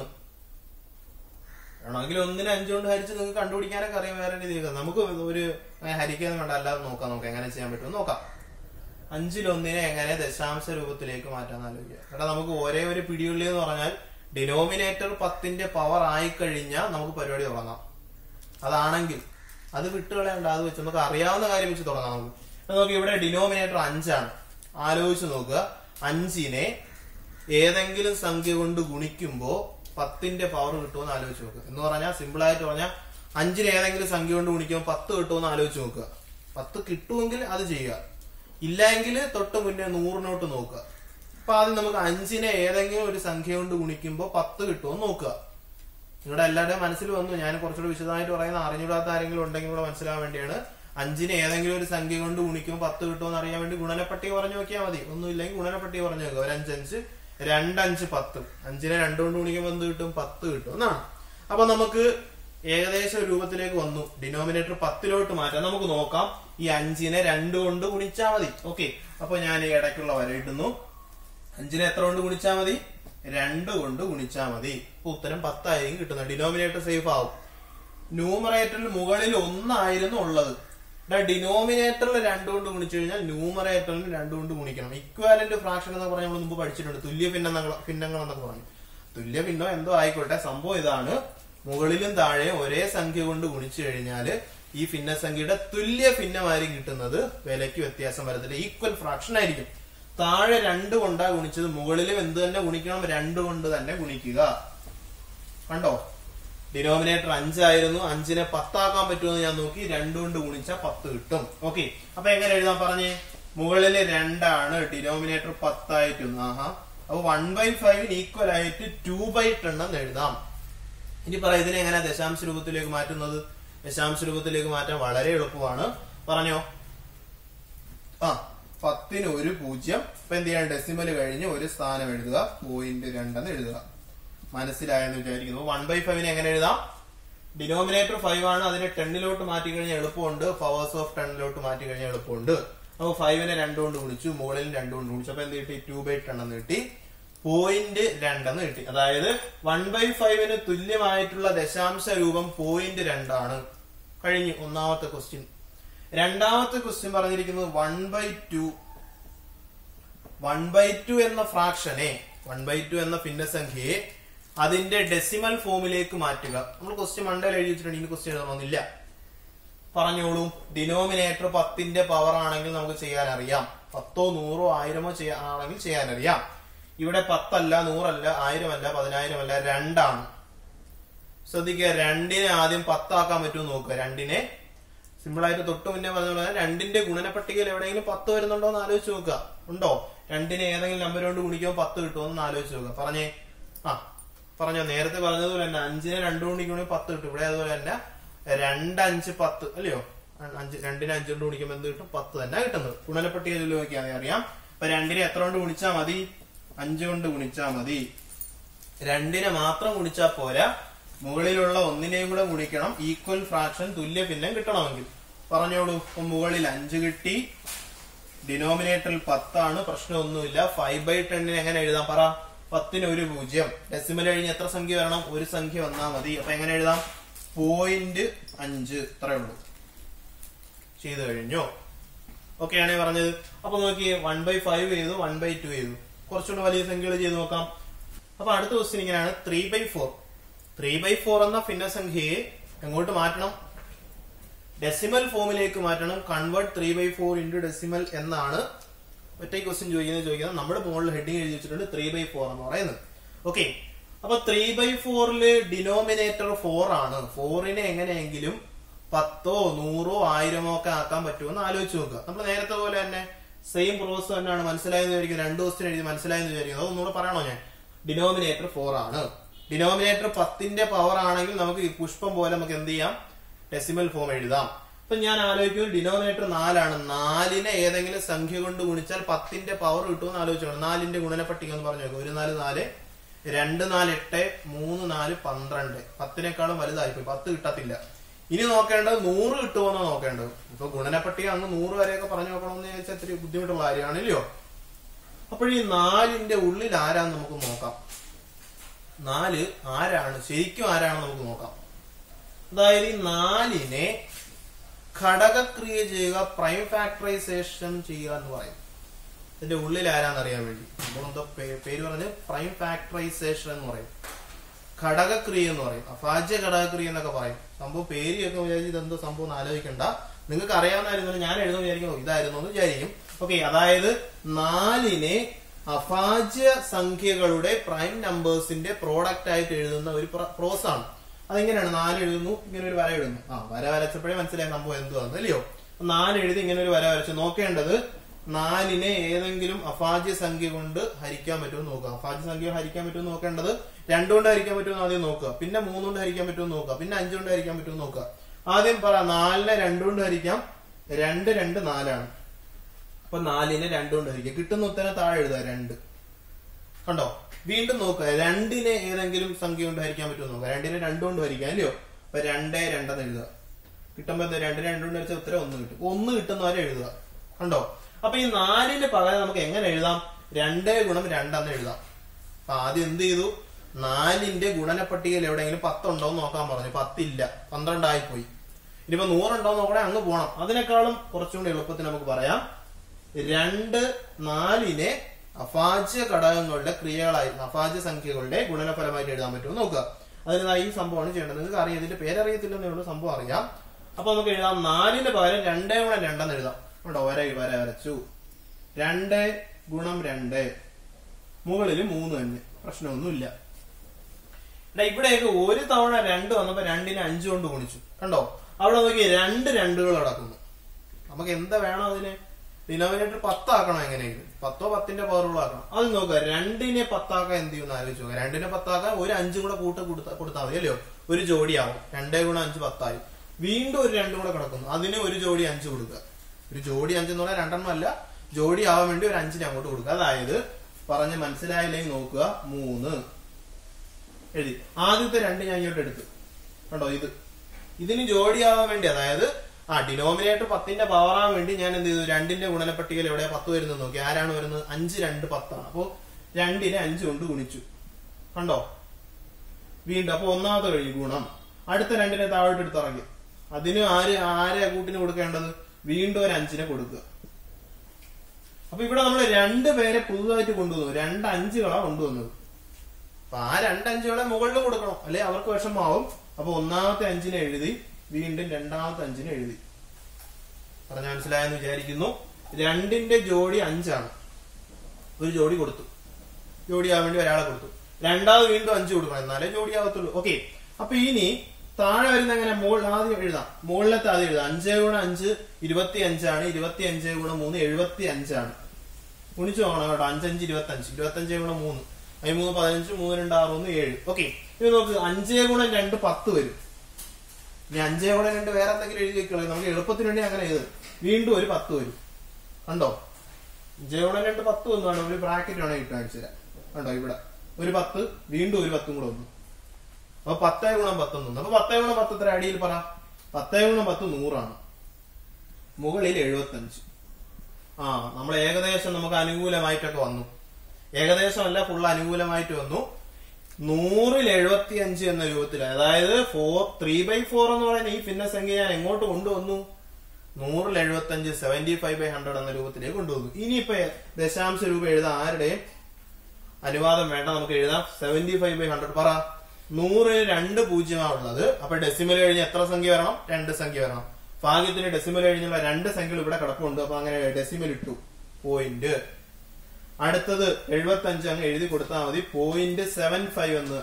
വേണമെങ്കിൽ ഒന്നിന് അഞ്ചുകൊണ്ട് ഹരിച്ച് നിങ്ങൾക്ക് കണ്ടുപിടിക്കാനൊക്കെ അറിയാൻ വേറെ രീതിയിൽ നമുക്ക് ഒരു ഹരിക്കാൻ വേണ്ട അല്ലാതെ നോക്കാം നമുക്ക് എങ്ങനെ ചെയ്യാൻ പറ്റും നോക്കാം അഞ്ചിലൊന്നിനെ എങ്ങനെ ദശാംശ രൂപത്തിലേക്ക് മാറ്റാൻ ആലോചിക്കുക എടാ നമുക്ക് ഒരേ ഒരു പിടിയുള്ളി എന്ന് പറഞ്ഞാൽ ഡിനോമിനേറ്റർ പത്തിന്റെ പവർ ആയിക്കഴിഞ്ഞാൽ നമുക്ക് പരിപാടി തുടങ്ങാം അതാണെങ്കിൽ അത് വിട്ടുകളയണ്ട അത് വെച്ച് നമുക്ക് അറിയാവുന്ന കാര്യം വെച്ച് തുടങ്ങാം നമുക്ക് അപ്പൊ നോക്കി ഇവിടെ ഡിനോമിനേറ്റർ അഞ്ചാണ് ആലോചിച്ച് നോക്കുക അഞ്ചിനെ ഏതെങ്കിലും സംഖ്യ കൊണ്ട് ഗുണിക്കുമ്പോ പത്തിന്റെ പവർ കിട്ടുമെന്ന് ആലോചിച്ച് നോക്കുക എന്ന് പറഞ്ഞാൽ സിമ്പിൾ ആയിട്ട് പറഞ്ഞാൽ അഞ്ചിന് ഏതെങ്കിലും സംഖ്യ കൊണ്ട് ഗുണിക്കുമ്പോൾ പത്ത് കിട്ടുമെന്ന് ആലോചിച്ച് നോക്കുക പത്ത് കിട്ടുമെങ്കിൽ അത് ചെയ്യുക ഇല്ലെങ്കിൽ തൊട്ട് മുന്നേ നൂറിനോട്ട് നോക്കുക അപ്പൊ ആദ്യം നമുക്ക് അഞ്ചിനെ ഏതെങ്കിലും ഒരു സംഖ്യ കൊണ്ട് ഗുണിക്കുമ്പോൾ പത്ത് കിട്ടുമെന്ന് നോക്കുക നിങ്ങളുടെ എല്ലാവരുടെയും മനസ്സിൽ വന്നു ഞാൻ കുറച്ചുകൂടി വിശദമായിട്ട് പറയുന്ന അറിഞ്ഞൂടാത്ത ആരെങ്കിലും ഉണ്ടെങ്കിൽ കൂടെ മനസ്സിലാവാൻ വേണ്ടിയാണ് അഞ്ചിനെ ഏതെങ്കിലും ഒരു സംഖ്യ കൊണ്ട് ഗുണിക്കുമ്പോൾ പത്ത് കിട്ടുമെന്ന് അറിയാൻ വേണ്ടി ഗുണനപ്പട്ടിക പറഞ്ഞു നോക്കിയാൽ മതി ഒന്നുമില്ലെങ്കിൽ ഗുണനപ്പട്ടിക പറഞ്ഞു നോക്കുക ഒരു അഞ്ചഞ്ച് രണ്ടഞ്ച് പത്ത് അഞ്ചിനെ രണ്ട് കൊണ്ട് ഗുണിക്കുമ്പോൾ എന്ത് കിട്ടും പത്ത് കിട്ടും എന്നാണ് അപ്പൊ നമുക്ക് ഏകദേശം രൂപത്തിലേക്ക് വന്നു ഡിനോമിനേറ്റർ പത്തിലോട്ട് മാറ്റാം നമുക്ക് നോക്കാം ഈ അഞ്ചിനെ രണ്ട് കൊണ്ട് ഗുണിച്ചാൽ മതി ഓക്കെ അപ്പൊ ഞാൻ ഈ ഇടയ്ക്കുള്ള വര ഇടുന്നു അഞ്ചിനെ എത്ര കൊണ്ട് ഗുണിച്ചാൽ മതി രണ്ട് കൊണ്ട് ഗുണിച്ചാൽ മതി അപ്പൊ ഉത്തരം പത്തായിരിക്കും കിട്ടുന്നത് ഡിനോമിനേറ്റർ സേഫ് ആവും ന്യൂമറേറ്ററിൽ മുകളിൽ ഒന്നായിരുന്നു ഉള്ളത് ഡിനോമിനേറ്ററിൽ രണ്ട് കൊണ്ട് ഗുണിച്ചു കഴിഞ്ഞാൽ ന്യൂമറേറ്ററിൽ രണ്ട് കൊണ്ട് ഗുണിക്കണം ഇക്വാലന്റ് ഫ്രാക്ഷൻ എന്ന് പറഞ്ഞാൽ നമ്മൾ മുമ്പ് പഠിച്ചിട്ടുണ്ട് തുല്യ ഭിന്നങ്ങൾ ഭിന്നങ്ങൾ എന്നൊക്കെ പറഞ്ഞു തുല്യ ഭിന്നം എന്തോ ആയിക്കോട്ടെ സംഭവം ഇതാണ് മുകളിലും താഴെയും ഒരേ സംഖ്യ കൊണ്ട് ഗുണിച്ചു കഴിഞ്ഞാൽ ഈ ഭിന്നസംഖ്യയുടെ തുല്യ ഭിന്നമായിരിക്കും കിട്ടുന്നത് വിലയ്ക്ക് വ്യത്യാസം വരത്തില്ല ഈക്വൽ ഫ്രാക്ഷൻ ആയിരിക്കും താഴെ രണ്ട് കൊണ്ടാ ഗുണിച്ചത് മുകളിലും എന്ത് തന്നെ ഗുണിക്കണം രണ്ട് കൊണ്ട് തന്നെ ഗുണിക്കുക കണ്ടോ ഡിനോമിനേറ്റർ അഞ്ചായിരുന്നു അഞ്ചിനെ പത്താക്കാൻ പറ്റുമെന്ന് ഞാൻ നോക്കി രണ്ട് കൊണ്ട് ഗുണിച്ചാൽ പത്ത് കിട്ടും ഓക്കെ അപ്പൊ എങ്ങനെ എഴുതാൻ പറഞ്ഞേ മുകളില് രണ്ടാണ് ഡിനോമിനേറ്റർ പത്തായിട്ടും ആഹാ അപ്പൊ വൺ ബൈ ഫൈവിന് ഈക്വൽ ആയിട്ട് ടു ബൈ ടെൻ എന്ന് എഴുതാം ഇനി പറ ഇതിനെ എങ്ങനെ ദശാംശ രൂപത്തിലേക്ക് മാറ്റുന്നത് ദശാംശ രൂപത്തിലേക്ക് മാറ്റാൻ വളരെ എളുപ്പമാണ് പറഞ്ഞോ ആ പത്തിന് ഒരു പൂജ്യം ഇപ്പൊ എന്ത് ചെയ്യാൻ ഡെസിമൽ കഴിഞ്ഞ് ഒരു സ്ഥാനം എഴുതുക പോയിന്റ് രണ്ടെന്ന് എഴുതുക മനസ്സിലായെന്ന് വിചാരിക്കുന്നു വൺ ബൈ ഫൈവിനെ എങ്ങനെ എഴുതാം ഡിനോമിനേറ്റർ ഫൈവ് ആണ് അതിനെ ടെന്നിലോട്ട് മാറ്റി കഴിഞ്ഞാൽ എളുപ്പമുണ്ട് പവേഴ്സ് ഓഫ് ടെന്നിലോട്ട് മാറ്റി കഴിഞ്ഞാൽ എളുപ്പമുണ്ട് അപ്പൊ ഫൈവിനെ രണ്ട് കൊണ്ട് ഗുണിച്ചു മുകളിൽ രണ്ട് കൊണ്ട് ഗുണിച്ചു അപ്പൊ എന്ത് കിട്ടി ടു ബൈ ടെൻ എന്ന് കിട്ടി പോയിന്റ് രണ്ടെന്ന് കിട്ടി അതായത് വൺ ബൈ ഫൈവിന് തുല്യമായിട്ടുള്ള ദശാംശ രൂപം പോയിന്റ് രണ്ടാണ് കഴിഞ്ഞു ഒന്നാമത്തെ ക്വസ്റ്റ്യൻ രണ്ടാമത്തെ ക്വസ്റ്റ്യൻ പറഞ്ഞിരിക്കുന്നത് one by two one by two എന്ന ഫ്രാക്ഷനെ വൺ ബൈ ടു എന്ന ഭിന്നസംഖ്യയെ അതിന്റെ ഡെസിമൽ ഫോമിലേക്ക് മാറ്റുക നമ്മൾ ക്വസ്റ്റ്യൻ മണ്ടയിൽ എഴുതി വെച്ചിട്ടുണ്ട് ഇനി ക്വസ്റ്റ്യൻ എഴുതണമെന്നില്ല പറഞ്ഞോളൂ ഡിനോമിനേറ്റർ പത്തിന്റെ പവർ ആണെങ്കിൽ നമുക്ക് ചെയ്യാൻ അറിയാം പത്തോ നൂറോ ആയിരമോ ചെയ്യാ- ആണെങ്കിൽ ചെയ്യാൻ അറിയാം ഇവിടെ പത്തല്ല നൂറല്ല ആയിരമല്ല പതിനായിരമല്ല രണ്ടാണ് ശ്രദ്ധിക്കുക രണ്ടിനെ ആദ്യം പത്താക്കാൻ പറ്റുമോ നോക്കുക രണ്ടിനെ സിമ്പിൾ ആയിട്ട് തൊട്ട് മുന്നേ പറഞ്ഞ പോലെ രണ്ടിന്റെ ഗുണന പട്ടികയിൽ എവിടെയെങ്കിലും പത്ത് വരുന്നുണ്ടോ എന്ന് ആലോചിച്ച് നോക്കുക ഉണ്ടോ രണ്ടിനെ ഏതെങ്കിലും നമ്പർ കൊണ്ട് ഗുണിക്കുമ്പോൾ പത്ത് കിട്ടുമോ എന്ന് ആലോചിച്ച് നോക്കുക പറഞ്ഞേ ആ പറഞ്ഞോ നേരത്തെ പറഞ്ഞതുപോലെ തന്നെ അഞ്ചിനെ രണ്ട് ഗുണിക്കുമ്പോൾ പത്ത് കിട്ടും ഇവിടെ അതുപോലെ തന്നെ രണ്ട് അഞ്ച് പത്ത് അല്ലയോ അഞ്ച് രണ്ടിനെ അഞ്ച് കൊണ്ട് ഗുണിക്കുമ്പോൾ എന്ത് കിട്ടും പത്ത് തന്നെ കിട്ടുന്നത് ഗുണനപ്പട്ടിക നോക്കിയാൽ അറിയാം അപ്പൊ രണ്ടിനെ എത്ര കൊണ്ട് ഗുണിച്ചാൽ മതി അഞ്ച് കൊണ്ട് ഗുണിച്ചാൽ മതി രണ്ടിനെ മാത്രം ഗുണിച്ചാൽ പോരാ മുകളിലുള്ള ഒന്നിനെയും കൂടെ ഗുണിക്കണം ഈക്വൽ ഫ്രാക്ഷൻ തുല്യ ഭിന്നം കിട്ടണമെങ്കിൽ പറഞ്ഞോളൂ ഇപ്പൊ മുകളിൽ അഞ്ച് കിട്ടി ഡിനോമിനേറ്ററിൽ പത്താണ് പ്രശ്നമൊന്നുമില്ല ഫൈവ് ബൈ ടെന്നിന് എങ്ങനെ എഴുതാം പറ പത്തിന് ഒരു പൂജ്യം ഡെസിമൽ കഴിഞ്ഞ് എത്ര സംഖ്യ വരണം ഒരു സംഖ്യ വന്നാൽ മതി അപ്പൊ എങ്ങനെ എഴുതാം പോയിന്റ് അഞ്ച് ഇത്രയേ ഉള്ളൂ ചെയ്തു കഴിഞ്ഞു ഓക്കെ ആണേ പറഞ്ഞത് അപ്പൊ നോക്കിയേ വൺ ബൈ ഫൈവ് ചെയ്തു വൺ ബൈ ടു ചെയ്തു കുറച്ചുകൂടെ വലിയ സംഖ്യകൾ ചെയ്ത് നോക്കാം അപ്പൊ അടുത്ത ക്വസ്റ്റ്യൻ ഇങ്ങനെയാണ് three by four three by four എന്ന ഭിന്നസംഖ്യയെ എങ്ങോട്ട് മാറ്റണം ഡെസിമൽ ഫോമിലേക്ക് മാറ്റണം convert three by four into decimal എന്നാണ് ഒറ്റ ക്വസ്റ്റ്യൻ ചോദിക്കുന്നത് ചോദിക്കുന്നത് നമ്മുടെ മുകളിൽ ഹെഡിങ് എഴുതി വെച്ചിട്ടുണ്ട് ത്രീ ബൈ ഫോർ എന്ന് പറയുന്നത് ഓക്കെ അപ്പൊ ത്രീ ബൈ ഫോറില് ഡിനോമിനേറ്റർ ഫോർ ആണ് ഫോറിനെ എങ്ങനെയെങ്കിലും പത്തോ നൂറോ ആയിരമോ ഒക്കെ ആക്കാൻ പറ്റുമെന്ന് ആലോചിച്ച് നോക്കുക നമ്മൾ നേരത്തെ പോലെ തന്നെ സെയിം പ്രോസസ് തന്നെയാണ് മനസ്സിലായെന്ന് വിചാരിക്കുന്നത് രണ്ട് ക്വസ്റ്റ്യൻ എഴുതി മനസ്സിലായെന്ന് വിചാരിക്കുന്നത് അതൊന്നുകൂടെ പറയണോ ഞാൻ ഡിനോമിനേറ്റർ ഫോർ ആണ് ഡിനോമിനേറ്റർ പത്തിന്റെ പവർ ആണെങ്കിൽ നമുക്ക് ഈ പുഷ്പം പോലെ നമുക്ക് എന്ത് ചെയ്യാം ഡെസിമൽ ഫോം എഴുതാം ഇപ്പൊ ഞാൻ ആലോചിക്കുന്നത് ഡിനോമിനേറ്റർ നാലാണ് നാലിനെ ഏതെങ്കിലും സംഖ്യ കൊണ്ട് ഗുണിച്ചാൽ പത്തിന്റെ പവർ കിട്ടുമെന്ന് ആലോചിച്ചോണം നാലിന്റെ ഗുണനപ്പട്ടിക എന്ന് പറഞ്ഞു നോക്കുക ഒരു നാല് നാല് രണ്ട് നാല് എട്ട് മൂന്ന് നാല് പന്ത്രണ്ട് പത്തിനേക്കാളും വലുതായിപ്പോയി പത്ത് കിട്ടത്തില്ല ഇനി നോക്കേണ്ടത് നൂറ് കിട്ടുമോന്നോ നോക്കേണ്ടത് ഇപ്പൊ ഗുണനപ്പട്ടിക അങ്ങ് നൂറ് വരെയൊക്കെ പറഞ്ഞു നോക്കണമെന്ന് ചോദിച്ചാൽ ഇത്തിരി ബുദ്ധിമുട്ടുള്ള കാര്യമാണ് ഇല്ലയോ അപ്പോൾ ഈ നാലിന്റെ ഉള്ളിൽ ആരാന്ന് നമുക്ക് നോക്കാം നാല് ആരാണ് ശരിക്കും ആരാണ് നമുക്ക് നോക്കാം അതായത് ഈ നാലിനെ ഘടകക്രിയ ചെയ്യുക പ്രൈം ഫാക്ടറൈസേഷൻ ചെയ്യുക എന്ന് പറയും ഇതിന്റെ ഉള്ളിൽ ആരാന്ന് അറിയാൻ വേണ്ടി നമ്മളെന്തോ പേ- പേര് പറഞ്ഞ് പ്രൈം ഫാക്ടറൈസേഷൻ എന്ന് പറയും ഘടകക്രിയ എന്ന് പറയും അഭാജ്യ ഘടകക്രിയ എന്നൊക്കെ പറയും സംഭവം പേരിയൊക്കെ വിചാരിച്ച് ഇതെന്തോ സംഭവം എന്ന് ആലോചിക്കണ്ട നിങ്ങൾക്ക് അറിയാവുന്നതായിരുന്നു ഞാൻ എഴുതുന്ന വിചാരിക്കും ഇതായിരുന്നു എന്ന് വിചാരിക്കും ഓക്കെ അതായത് നാലിനെ അഭാജ്യ സംഖ്യകളുടെ പ്രൈം നമ്പേഴ്സിന്റെ പ്രോഡക്റ്റ് ആയിട്ട് എഴുതുന്ന ഒരു പ്രോസ് ആണ് അതെങ്ങനെയാണ് നാല് എഴുതുന്നു ഇങ്ങനെ ഒരു വര എഴുതുന്നു ആ വര വരച്ചപ്പോഴേ മനസ്സിലായ സംഭവം എന്തുവാന്ന് അല്ലയോ അപ്പൊ നാല് എഴുതി ഇങ്ങനെ ഒരു വര വരച്ച് നോക്കേണ്ടത് നാലിനെ ഏതെങ്കിലും അഭാജ്യ സംഖ്യ കൊണ്ട് ഹരിക്കാൻ പറ്റുമോ നോക്കുക അഭാജ്യ സംഖ്യ ഹരിക്കാൻ പറ്റുമോ നോക്കേണ്ടത് രണ്ടു കൊണ്ട് ഹരിക്കാൻ പറ്റുമോ ആദ്യം നോക്കുക പിന്നെ മൂന്ന് കൊണ്ട് ഹരിക്കാൻ പറ്റുമോ നോക്കുക പിന്നെ അഞ്ചു കൊണ്ട് ഹരിക്കാൻ പറ്റുമോ നോക്കുക ആദ്യം പറ നാലിനെ രണ്ടു കൊണ്ട് ഹരിക്കാം രണ്ട് രണ്ട് നാലാണ് അപ്പൊ നാലിനെ രണ്ടു കൊണ്ട് ഹരിക്കാം കിട്ടുന്ന ഉത്തരം താഴെ എഴുതുക രണ്ട് കണ്ടോ വീണ്ടും നോക്കുക രണ്ടിനെ ഏതെങ്കിലും സംഖ്യ കൊണ്ട് ഹരിക്കാൻ പറ്റുമോ നോക്കുക രണ്ടിനെ രണ്ടു കൊണ്ട് ഹരിക്കാം അല്ലയോ അപ്പൊ രണ്ടേ രണ്ടെന്ന് എഴുതുക കിട്ടുമ്പോ എന്താ രണ്ടിനെ രണ്ടു കൊണ്ട് ഹരിച്ച ഉത്തരം ഒന്ന് കിട്ടും ഒന്ന് കിട്ടുന്നവരെ എഴുതുക കണ്ടോ അപ്പൊ ഈ നാലിന് പകരം നമുക്ക് എങ്ങനെ എഴുതാം രണ്ടേ ഗുണം രണ്ടെന്ന് എഴുതാം അപ്പൊ ആദ്യം എന്ത് ചെയ്തു നാലിന്റെ ഗുണന പട്ടികയിൽ എവിടെയെങ്കിലും പത്തുണ്ടോ എന്ന് നോക്കാൻ പറഞ്ഞു പത്തില്ല പന്ത്രണ്ടായി പോയി ഇനിയിപ്പോ നൂറുണ്ടോ എന്ന് നോക്കണേ അങ്ങ് പോണം അതിനേക്കാളും കുറച്ചും കൂടി എളുപ്പത്തിൽ നമുക്ക് പറയാം രണ്ട് നാലിനെ അഭാജ്യ ഘടകങ്ങളുടെ ക്രിയകളായിരുന്നു അഭാജ്യ സംഖ്യകളുടെ ഗുണനഫലമായിട്ട് എഴുതാൻ പറ്റുമോ നോക്കുക അതിന് ഈ സംഭവമാണ് ചെയ്യേണ്ടത് നിങ്ങൾക്ക് അറിയാം ഇതിന്റെ പേരറിയത്തില്ലെന്നേ ഉള്ളൂ സംഭവം അറിയാം അപ്പൊ നമുക്ക് എഴുതാം നാലിന് പകരം രണ്ടേ ഗുണം രണ്ടെന്ന് എഴുതാം കേട്ടോ വര വര വരച്ചു രണ്ട് ഗുണം രണ്ട് മുകളിൽ മൂന്ന് തന്നെ പ്രശ്നമൊന്നുമില്ല എടാ ഇവിടെയൊക്കെ ഒരു തവണ രണ്ട് വന്നപ്പോ രണ്ടിനെ അഞ്ചു കൊണ്ട് ഗുണിച്ചു കണ്ടോ അവിടെ നോക്കി രണ്ട് രണ്ടുകൾ നടക്കുന്നു നമുക്ക് എന്താ വേണം അതിന് ഡിനോമിനേറ്റർ പത്താക്കണം എങ്ങനെയെങ്കിലും പത്തോ പത്തിന്റെ പവറുകളാക്കണം അത് നോക്കുക രണ്ടിനെ പത്താക്കാൻ എന്ത് ചെയ്യുമെന്ന് ആലോചിച്ച് നോക്കുക രണ്ടിനെ പത്താക്കാൻ ഒരു അഞ്ചും കൂടെ കൂട്ട് കൊടുത്താ കൊടുത്താൽ മതി അല്ലയോ ഒരു ജോഡിയാവും രണ്ടേ ഗുണം അഞ്ച് പത്തായി വീണ്ടും ഒരു രണ്ടും കൂടെ കിടക്കുന്നു അതിന് ഒരു ജോഡി അഞ്ച് കൊടുക്കുക ഒരു ജോഡി അഞ്ച് എന്ന് പറഞ്ഞാൽ രണ്ടെണ്ണം അല്ല ജോഡി ആവാൻ വേണ്ടി ഒരു അഞ്ചിനെ അങ്ങോട്ട് കൊടുക്കുക അതായത് പറഞ്ഞ് മനസ്സിലായില്ലെങ്കിൽ നോക്കുക മൂന്ന് എഴുതി ആദ്യത്തെ രണ്ട് ഞാൻ ഇങ്ങോട്ട് എടുത്തു കണ്ടോ ഇത് ഇതിന് ജോഡിയാവാൻ വേണ്ടി അതായത് ആ ഡിനോമിനേറ്റർ പത്തിന്റെ പവറാൻ വേണ്ടി ഞാൻ എന്ത് ചെയ്തു രണ്ടിന്റെ ഗുണനപ്പട്ടികയിൽ എവിടെ പത്ത് വരുന്നത് നോക്കി ആരാണ് വരുന്നത് അഞ്ച് രണ്ട് പത്താണ് അപ്പോ രണ്ടിനെ അഞ്ച് കൊണ്ട് ഗുണിച്ചു കണ്ടോ വീണ്ടും അപ്പൊ ഒന്നാമത്തെ കഴിയും ഗുണം അടുത്ത രണ്ടിനെ താഴോട്ട് എടുത്തിറങ്ങി അതിന് ആര് ആരെ കൂട്ടിന് കൊടുക്കേണ്ടത് വീണ്ടും ഒരു അഞ്ചിനെ കൊടുക്കുക അപ്പൊ ഇവിടെ നമ്മൾ രണ്ട് പേരെ പുതുതായിട്ട് കൊണ്ടുവന്നു രണ്ട് അഞ്ചുകളാ കൊണ്ടുവന്നത് അപ്പൊ ആ രണ്ട് അഞ്ചുകളെ മുകളിൽ കൊടുക്കണം അല്ലെ അവർക്ക് വിഷമാവും അപ്പൊ ഒന്നാമത്തെ അഞ്ചിനെ എഴുതി വീണ്ടും രണ്ടാമത്തെ അഞ്ചിനെ എഴുതി പറഞ്ഞ മനസ്സിലായെന്ന് വിചാരിക്കുന്നു രണ്ടിന്റെ ജോഡി അഞ്ചാണ് ഒരു ജോഡി കൊടുത്തു ജോഡി ആവാൻ വേണ്ടി ഒരാളെ കൊടുത്തു രണ്ടാമത് വീണ്ടും അഞ്ച് കൊടുക്കണം എന്നാലേ ജോഡി ആവത്തുള്ളൂ ഓക്കെ അപ്പൊ ഇനി താഴെ വരുന്ന എങ്ങനെ മോൾ ആദ്യം എഴുതാം മുകളിലത്തെ ആദ്യം എഴുതാം അഞ്ച് ഗുണം അഞ്ച് ഇരുപത്തി അഞ്ചാണ് ഇരുപത്തി അഞ്ച് ഗുണം മൂന്ന് എഴുപത്തി അഞ്ചാണ് ഗുണിച്ചു നോക്കണം കേട്ടോ അഞ്ചഞ്ച് ഇരുപത്തി അഞ്ച് ഇരുപത്തി അഞ്ച് ഗുണം മൂന്ന് അതിന് മൂന്ന് പതിനഞ്ച് മൂന്ന് രണ്ട് ആറ് ഒന്ന് ഏഴ് ഓക്കെ ഇത് നോക്ക് അഞ്ചേ ഗുണം രണ്ട് പത്ത് വരും ഇനി അഞ്ചേ ഗുണം രണ്ട് വേറെ എന്തെങ്കിലും എഴുതി വെക്കളെ നമുക്ക് എളുപ്പത്തിന് വേണ്ടി അങ്ങനെ എഴുതും വീണ്ടും ഒരു പത്ത് വരും കണ്ടോ അഞ്ചേ ഗുണം രണ്ട് പത്ത് ഒന്നാണ് ഒരു ബ്രാക്കറ്റ് വേണം ഇട്ട് കാണിച്ചു തരാം കണ്ടോ ഇവിടെ ഒരു പത്ത് വീണ്ടും ഒരു പത്തും കൂടെ വന്നു അപ്പൊ പത്തേ ഗുണം പത്തൊന്ന് വന്നു അപ്പൊ പത്തേ ഗുണം പത്ത് എത്ര അടിയിൽ പറ പത്തേ ഗുണം പത്ത് നൂറാണ് മുകളിൽ എഴുപത്തി അഞ്ച് ആ നമ്മൾ ഏകദേശം നമുക്ക് അനുകൂലമായിട്ടൊക്കെ വന്നു ഏകദേശം അല്ല ഫുൾ അനുകൂലമായിട്ട് വന്നു നൂറിൽ എഴുപത്തി അഞ്ച് എന്ന രൂപത്തിൽ അതായത് ഫോർ ത്രീ ബൈ ഫോർ എന്ന് പറയുന്ന ഈ ഭിന്നസംഖ്യ ഞാൻ എങ്ങോട്ട് കൊണ്ടുവന്നു നൂറിൽ എഴുപത്തി അഞ്ച് സെവന്റി ഫൈവ് ബൈ ഹൺഡ്രഡ് എന്ന രൂപത്തിലേക്ക് കൊണ്ടുവന്നു ഇനിയിപ്പോ ദശാംശ രൂപ എഴുതാൻ ആരുടെയും അനുവാദം വേണ്ട നമുക്ക് എഴുതാം സെവന്റി ഫൈവ് ബൈ ഹൺഡ്രഡ് പറ നൂറിന് രണ്ട് പൂജ്യമാണ് ഉള്ളത് അപ്പൊ ഡെസിമൽ കഴിഞ്ഞ് എത്ര സംഖ്യ വരണം രണ്ട് സംഖ്യ വരണം ഭാഗ്യത്തിന് ഡെസിമൽ കഴിഞ്ഞുള്ള രണ്ട് സംഖ്യകൾ ഇവിടെ കിടപ്പുണ്ട് അപ്പൊ അങ്ങനെ ഡെസിമൽ ഇട്ടു പോയിന്റ് അടുത്തത് എഴുപത്തി അഞ്ച് അങ്ങ് എഴുതി കൊടുത്താൽ മതി പോയിന്റ് സെവൻ ഫൈവ് എന്ന്